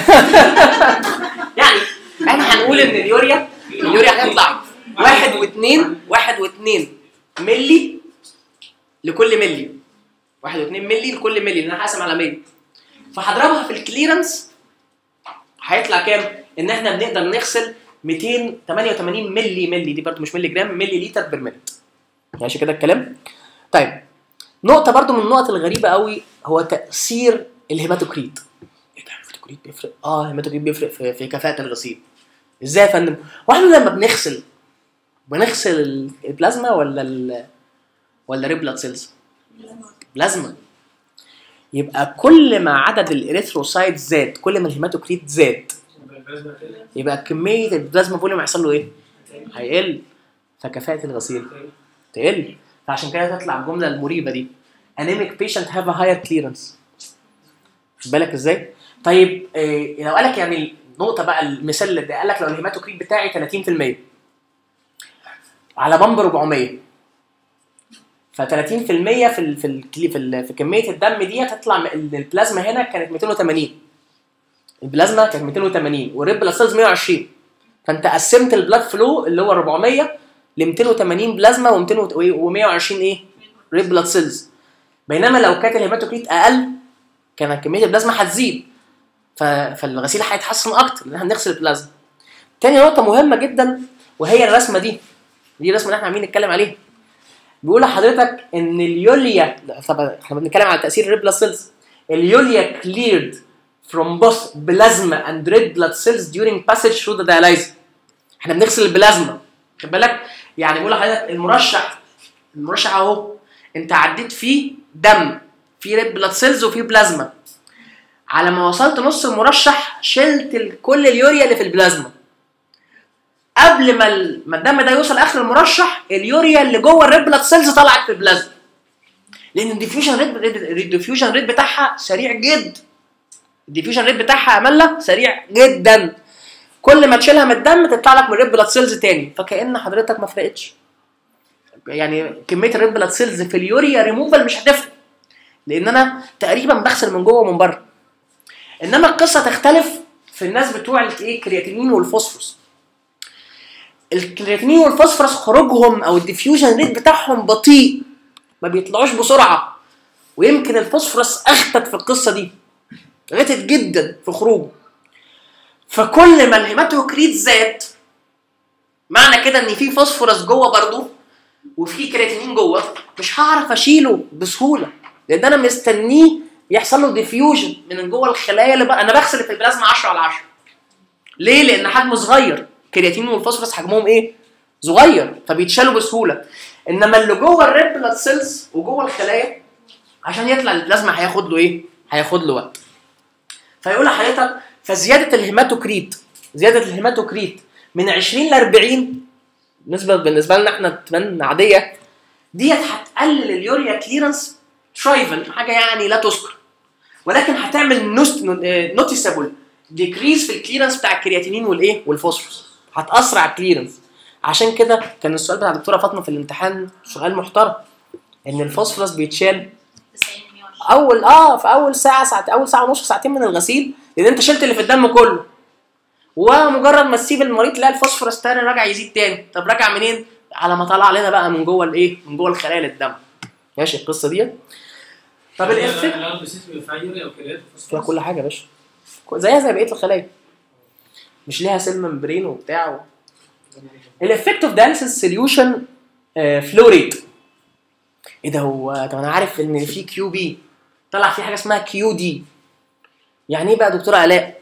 يعني احنا هنقول ان اليوريا اليوريا هتطلع واحد واثنين واحد واثنين ملي لكل ملي واحد واثنين ملي لكل ملي لان انا هقسم على 100 فهضربها في الكليرنس هيطلع كام؟ ان احنا بنقدر نغسل 288 ملي ملي دي برضو مش ملي جرام ملي لتر بير مينت ماشي كده الكلام طيب نقطه برضو من النقط الغريبه قوي هو تاثير الهيماتوكريت ايه ده الهيماتوكريت بيفرق اه الهيماتوكريت بيفرق في, في كفاءه الغسيل ازاي يا فندم واحنا لما بنغسل بنغسل البلازما ولا ال ولا ريد بلاد سيلز بلازما يبقى كل ما عدد الاريثروسايت زاد كل ما الهيماتوكريت زاد يبقى كميه البلازما فوليوم هيحصل له ايه؟ هيقل فكفاءه الغسيل تقل فعشان كده تطلع الجمله المريبه دي anemic patient have a higher clearance خد بالك ازاي؟ طيب إيه لو قالك يعني النقطه بقى المثال اللي قال لك لو الهيماتوكريت بتاعي 30% على بمب 400 ف 30% في ال في ال في ال في, ال في كميه الدم دي هتطلع م- ال- البلازما هنا كانت 280 البلازما كانت 280 والريد بلاد سيلز 120 فانت قسمت البلاد فلو اللي هو 400 ل 280 بلازما و220 ايه؟ ريد بلاد سيلز بينما لو كانت الهيماتوكريت اقل كانت كميه البلازما هتزيد ف- فالغسيل هيتحسن اكتر لان احنا هنغسل البلازما. تاني نقطه مهمه جدا وهي الرسمه دي دي الرسمه اللي احنا عاملين نتكلم عليها. بيقول لحضرتك ان اليوليا لا، طبعا احنا بنتكلم على تاثير الريد بلاد سيلز اليوليا cleared from both plasma and red blood cells during passage through the dialysis احنا بنغسل البلازما خد بالك يعني بيقول لحضرتك المرشح المرشح اهو انت عديت فيه دم فيه ريد بلاد سيلز وفيه بلازما على ما وصلت نص المرشح شلت ال- كل اليوريا اللي في البلازما قبل ما ال- ما الدم ده يوصل اخر المرشح اليوريا اللي جوه الريد بلاد سيلز طلعت في البلازما لان الديفيوجن ريت الديفيوجن ريت بتاعها سريع جدا الديفيوجن ريت بتاعها امله سريع جدا كل ما تشيلها من الدم تطلع لك من الريد بلاد سيلز تاني فكأن حضرتك ما فرقتش يعني كميه الريد بلاد سيلز في اليوريا ريموفال مش هتفرق لان انا تقريبا بغسل من جوه ومن بره انما القصه تختلف في الناس بتوع الايه الكرياتينين والفوسفورس الكرياتينين والفوسفورس خروجهم او الديفيوجن ريت بتاعهم بطيء ما بيطلعوش بسرعه ويمكن الفوسفورس اخطت في القصه دي غتت جدا في خروجه فكل ما الهيماتوكريت زاد معنى كده ان في فوسفورس جوه برضه وفي كرياتينين جوه مش هعرف اشيله بسهوله لان انا مستنيه يحصل له ديفيوجن من جوه الخلايا اللي بقى انا بغسل في البلازما 10 على 10 ليه؟ لان حجمه صغير الكرياتين والفوسفورس حجمهم ايه؟ صغير فبيتشالوا بسهوله انما اللي جوه الريد بلاد سيلز وجوه الخلايا عشان يطلع البلازما هياخد له ايه؟ هياخد له وقت فيقول لحضرتك فزياده الهيماتوكريت زياده الهيماتوكريت من 20 ل 40 بالنسبه بالنسبه لنا احنا تبان عاديه ديت هتقلل اليوريا كليرنس ترايفل حاجه يعني لا تذكر ولكن هتعمل نوتيسابل ديكريز في الكليرنس بتاع الكرياتينين والايه والفوسفورس هتاثر على الكليرنس عشان كده كان السؤال بتاع الدكتوره فاطمه في الامتحان سؤال محترم ان الفوسفورس بيتشال
90 120
اول اه في اول ساعه ساعه اول ساعه ونص ساعتين من الغسيل لان انت شلت اللي في الدم كله ومجرد ما تسيب المريض تلاقي الفوسفورس تاني راجع يزيد تاني طب راجع منين على ما طلع لنا بقى من جوه الايه من جوه الخلايا للدم ماشي القصه ديت طب الافكت
الار بي سي بيبقى فيها يوريا او كريات
فيها كل حاجه يا باشا زيها زي بقيه الخلايا مش ليها سيل ممبرين وبتاع و... الافكت اوف دايليسيس سوليوشن فلو ريت ايه ده هو طب انا عارف ان في كيو بي طلع في حاجه اسمها كيو دي يعني ايه بقى دكتوره الاء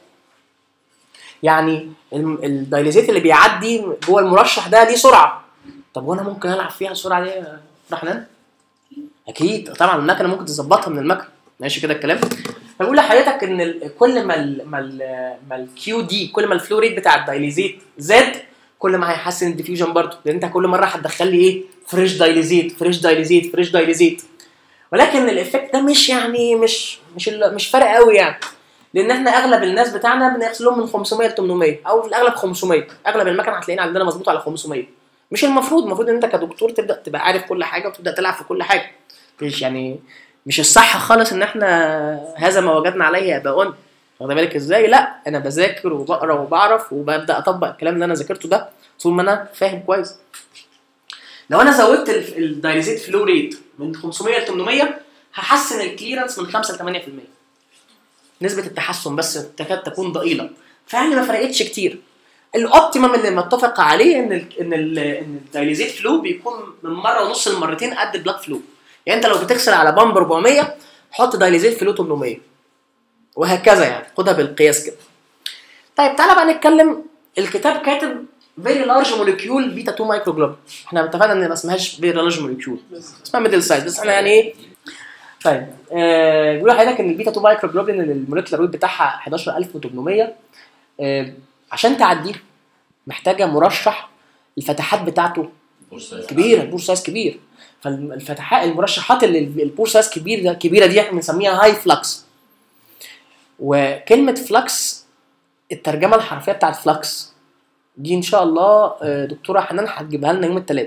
يعني الم- الدايليزيت اللي بيعدي جوه المرشح ده ليه سرعه طب وانا ممكن العب فيها السرعه دي يا رحمن اكيد طبعا المكنه ممكن تظبطها من المكنه ماشي كده الكلام فبقول لحضرتك ان ال- كل ما ال ما ال ما الكيو دي كل ما الفلو ريت بتاع الدايليزيت زاد كل ما هيحسن الديفيوجن برضه لان انت كل مره هتدخل لي ايه فريش دايليزيت فريش دايليزيت فريش دايليزيت ولكن الايفكت ده مش يعني مش مش ال- مش فارق قوي يعني لان احنا اغلب الناس بتاعنا بنغسلهم من 500 ل 800 او في الاغلب 500 اغلب المكن هتلاقينا عندنا مظبوط على 500 مش المفروض المفروض ان انت كدكتور تبدا تبقى عارف كل حاجه وتبدا تلعب في كل حاجه مش يعني مش الصح خالص ان احنا هذا ما وجدنا عليه اباؤنا واخد بالك ازاي لا انا بذاكر وبقرا وبعرف وببدا اطبق الكلام اللي انا ذاكرته ده طول ما انا فاهم كويس لو انا زودت ال- الدايليزيت فلو ريت من 500 ل 800 هحسن الكليرنس من 5 ل 8% نسبه التحسن بس تكاد تكون ضئيله فيعني ما فرقتش كتير الاوبتيمم اللي متفق عليه ان ال ان ال ان الدايليزيت فلو بيكون من مره ونص لمرتين قد البلاك فلو يعني انت لو بتغسل على بامب 400 حط دايليزيت فلو 800 وهكذا يعني خدها بالقياس كده طيب تعالى بقى نتكلم الكتاب كاتب فيري لارج موليكيول بيتا 2 مايكروجلوب احنا اتفقنا ان ما اسمهاش فيري لارج موليكيول اسمها ميدل سايز بس احنا يعني ايه طيب آه بيقول لحضرتك ان البيتا 2 مايكروجلوبين الموليكيولار ويت بتاعها 11800 آه عشان تعديه محتاجه مرشح الفتحات بتاعته كبيره البور سايز كبير فالفتحات المرشحات اللي البور سايز كبير ده كبيره دي احنا بنسميها هاي فلكس وكلمه فلكس الترجمه الحرفيه بتاعت فلكس دي ان شاء الله آه، دكتوره حنان هتجيبها لنا يوم الثلاث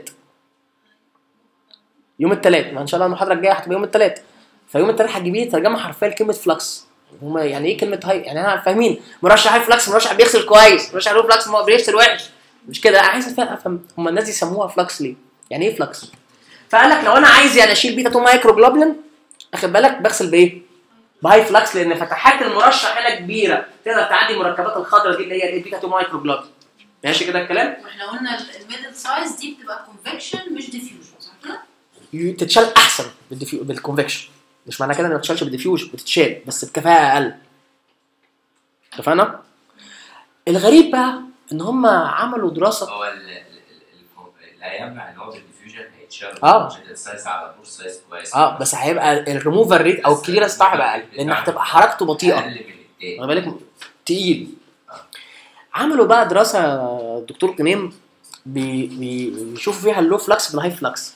يوم الثلاث ما ان شاء الله المحاضره الجايه هتبقى يوم الثلاث فيوم الثلاث هتجيبي لي ترجمه حرفيه لكلمه فلكس هما يعني ايه كلمه هاي يعني احنا فاهمين مرشح هاي فلكس مرشح بيغسل كويس مرشح لو فلكس ما بيغسل وحش مش كده انا عايز افهم هم الناس دي سموها فلكس ليه؟ يعني ايه فلكس؟ فقال لك لو انا عايز يعني اشيل بيتا 2 مايكرو جلوبلين اخد بالك بغسل بايه؟ بهاي فلكس لان فتحات المرشح هنا كبيره تقدر تعدي المركبات الخضراء دي اللي هي البيتا 2 مايكرو جلوبلين ماشي كده الكلام؟
واحنا قلنا الميدل سايز دي بتبقى كونفكشن مش ديفيوجن صح كده؟
ي- تتشال احسن بالديفيو بالكونفكشن مش معنى كده انها ما بتتشالش بالديفيوجن بتتشال بس بكفاءه اقل اتفقنا؟ الغريب بقى ان هم عملوا دراسه
هو ال- ال- ال- لا يمنع ان هو بالديفيوجن هيتشال
آه.
سايز على بور سايز كويس
اه بس هيبقى الريموفر ريت او الكليرنس بتاعها هيبقى اقل لان هتبقى حركته بطيئه
اقل من التاني
واخد بالك تقيل عملوا بقى دراسه الدكتور كنيم بي بي بيشوفوا فيها اللو فلكس بالهاي فلكس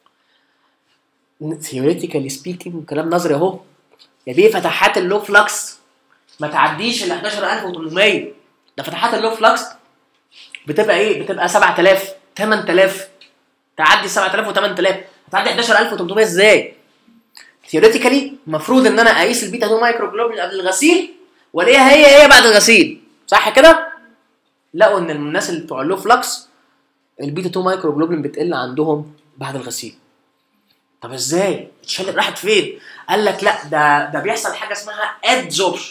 ثيوريتيكالي سبيكينج كلام نظري اهو يا بيه فتحات اللو فلكس ما تعديش ال 11800 ده فتحات اللو فلكس بتبقى ايه؟ بتبقى 7000 8000 تعدي 7000 و8000 هتعدي 11800 ازاي؟ ثيوريتيكالي المفروض ان انا اقيس البيتا 2 مايكرو جلوبين قبل الغسيل والاقيها هي هي بعد الغسيل صح كده؟ لقوا ان الناس اللي بتوع اللو فلكس البيتا 2 مايكرو جلوبين بتقل عندهم بعد الغسيل طب ازاي؟ اتشالت راحت فين؟ قال لك لا ده ده بيحصل حاجه اسمها ادزوربشن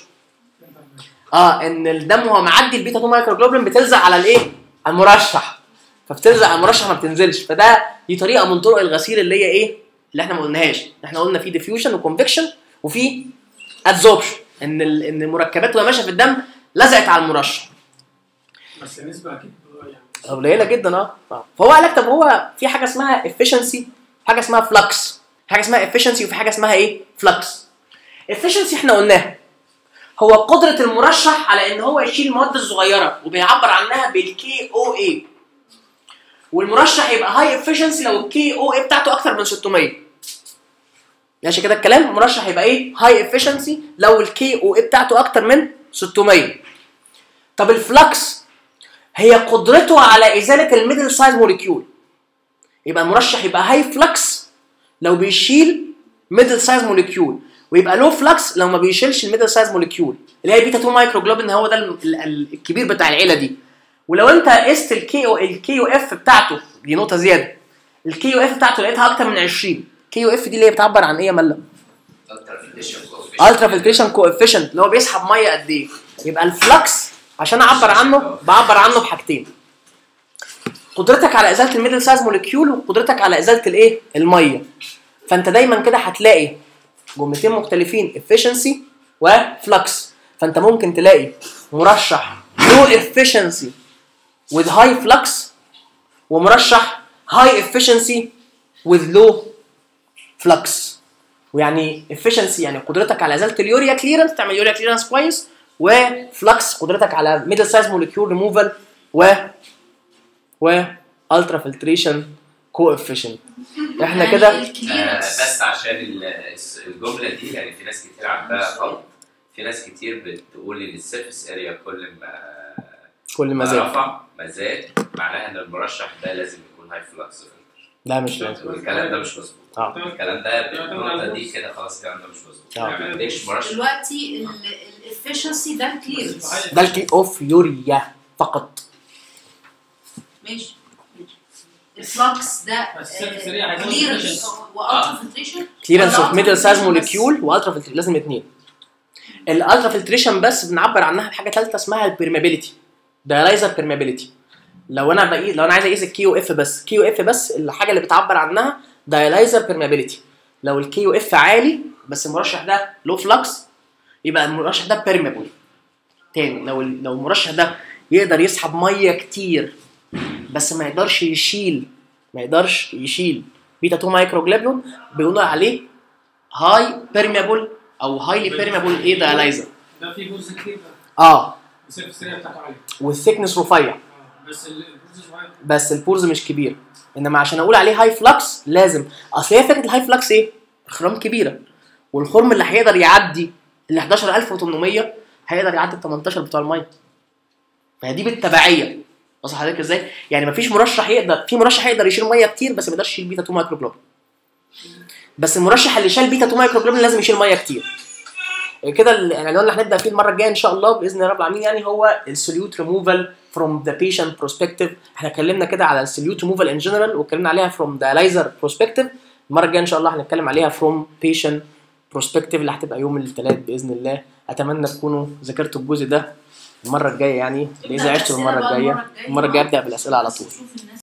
اه ان الدم وهو معدي البيتا 2 مايكرو جلوبين بتلزق على الايه؟ على المرشح فبتلزق على المرشح ما بتنزلش فده دي طريقه من طرق الغسيل اللي هي ايه؟ اللي احنا ما قلناهاش احنا قلنا في ديفيوجن وكونفكشن وفي ادزوربشن ان ال- ان المركبات وهي ماشيه في الدم لزقت على المرشح
بس النسبه اكيد يعني
قليله جدا اه آه. فهو قال لك طب هو في حاجه اسمها efficiency حاجه اسمها فلكس حاجه اسمها efficiency وفي حاجه اسمها ايه فلكس efficiency احنا قلناها هو قدره المرشح على ان هو يشيل المواد الصغيره وبيعبر عنها بالكي او اي والمرشح يبقى هاي efficiency لو الكي او اي بتاعته اكتر من 600 ماشي كده الكلام المرشح يبقى ايه هاي efficiency لو الكي او اي بتاعته اكتر من 600 طب الفلكس هي قدرته على ازاله الميدل سايز موليكيول يبقى المرشح يبقى هاي فلكس لو بيشيل ميدل سايز موليكيول ويبقى لو فلكس لو ما بيشيلش الميدل سايز موليكيول اللي هي بيتا 2 مايكرو جلوبين هو ده ال- ال- ال- الكبير بتاع العيله دي ولو انت قست الكي او الكي او اف بتاعته دي نقطه زياده الكي او اف بتاعته لقيتها اكتر من 20 كي او اف دي اللي هي بتعبر عن ايه يا ملا الترا فلتريشن كوفيشنت اللي هو بيسحب ميه قد ايه يبقى الفلكس عشان اعبر عنه بعبر عنه بحاجتين قدرتك على ازاله الميدل سايز موليكيول وقدرتك على ازاله الايه الميه فانت دايما كده هتلاقي جملتين مختلفين efficiency وفلكس فانت ممكن تلاقي مرشح low efficiency with high flux ومرشح high efficiency with low flux ويعني efficiency يعني قدرتك على ازاله اليوريا كليرنس تعمل يوريا كليرنس كويس وفلكس قدرتك على ميدل سايز موليكيول ريموفال و و الترا فلتريشن كوفيشنت احنا كده
آه، بس عشان ال- الجمله دي يعني في ناس كتير عندها غلط في ناس كتير بتقول ان السيرفيس اريا كل ما
كل ما
ما
زاد
رفع ما زاد معناها ان المرشح ده لازم يكون هاي فلكس
لا مش لازم
والكلام ده مش مظبوط
اه
الكلام ده بالنقطه دي كده خلاص الكلام ده مش مظبوط
آه.
يعني ما عندكش مرشح
دلوقتي الافشنسي ده الكليرنس
ده الكي اوف يوريا فقط
ماشي الفلكس ده
بس السيرفس اريا عايزين
كليرنس والترا فلتريشن
كليرنس اوف ميدل سايز
بس.
موليكيول والترا فلتريشن لازم اثنين الالترا فلتريشن بس بنعبر عنها بحاجه ثالثه اسمها البرمابيلتي دايلايزر بيرميابيليتي لو انا بقي لو انا عايز اقيس الكيو اف بس كيو اف بس الحاجه اللي بتعبر عنها دايلايزر بيرميابيليتي لو الكيو اف عالي بس المرشح ده لو فلكس يبقى المرشح ده بيرميبل تاني لو ال- لو المرشح ده يقدر يسحب ميه كتير بس ما يقدرش يشيل ما يقدرش يشيل بيتا 2 مايكروجلابيون بيقولوا عليه هاي بيرميبل او هايلي بيرميبل ايه دايلايزر
ده في جزء كتير ده
اه
بس السريه بتاعته عاليه
والثيكنس رفيع
اه بس ال- الجزء صغير
بس البورز مش كبير انما عشان اقول عليه هاي فلكس لازم اصل هي فكره الهاي فلكس ايه؟ خرام كبيره والخرم اللي هيقدر يعدي ال 11800 هيقدر يعدي ال 18 بتوع الميه فهي دي بالتبعيه بص حضرتك ازاي؟ يعني مفيش مرشح يقدر في مرشح يقدر يشيل ميه كتير بس ما يقدرش يشيل بيتا 2 مايكرو جلوبين بس المرشح اللي شال بيتا 2 مايكرو جلوبين لازم يشيل ميه كتير كده العنوان اللي هنبدا فيه المره الجايه ان شاء الله باذن رب العالمين يعني هو السوليوت ريموفال فروم ذا بيشنت بروسبكتيف احنا اتكلمنا كده على السوليوت ريموفال ان جنرال واتكلمنا عليها فروم ذا لايزر بروسبكتيف المره الجايه ان شاء الله هنتكلم عليها فروم بيشنت بروسبكتيف اللي هتبقى يوم الثلاث باذن الله اتمنى تكونوا ذاكرتوا الجزء ده المره الجايه يعني باذن عشت المره الجايه المره الجايه ابدا بالاسئله على طول
شوف الناس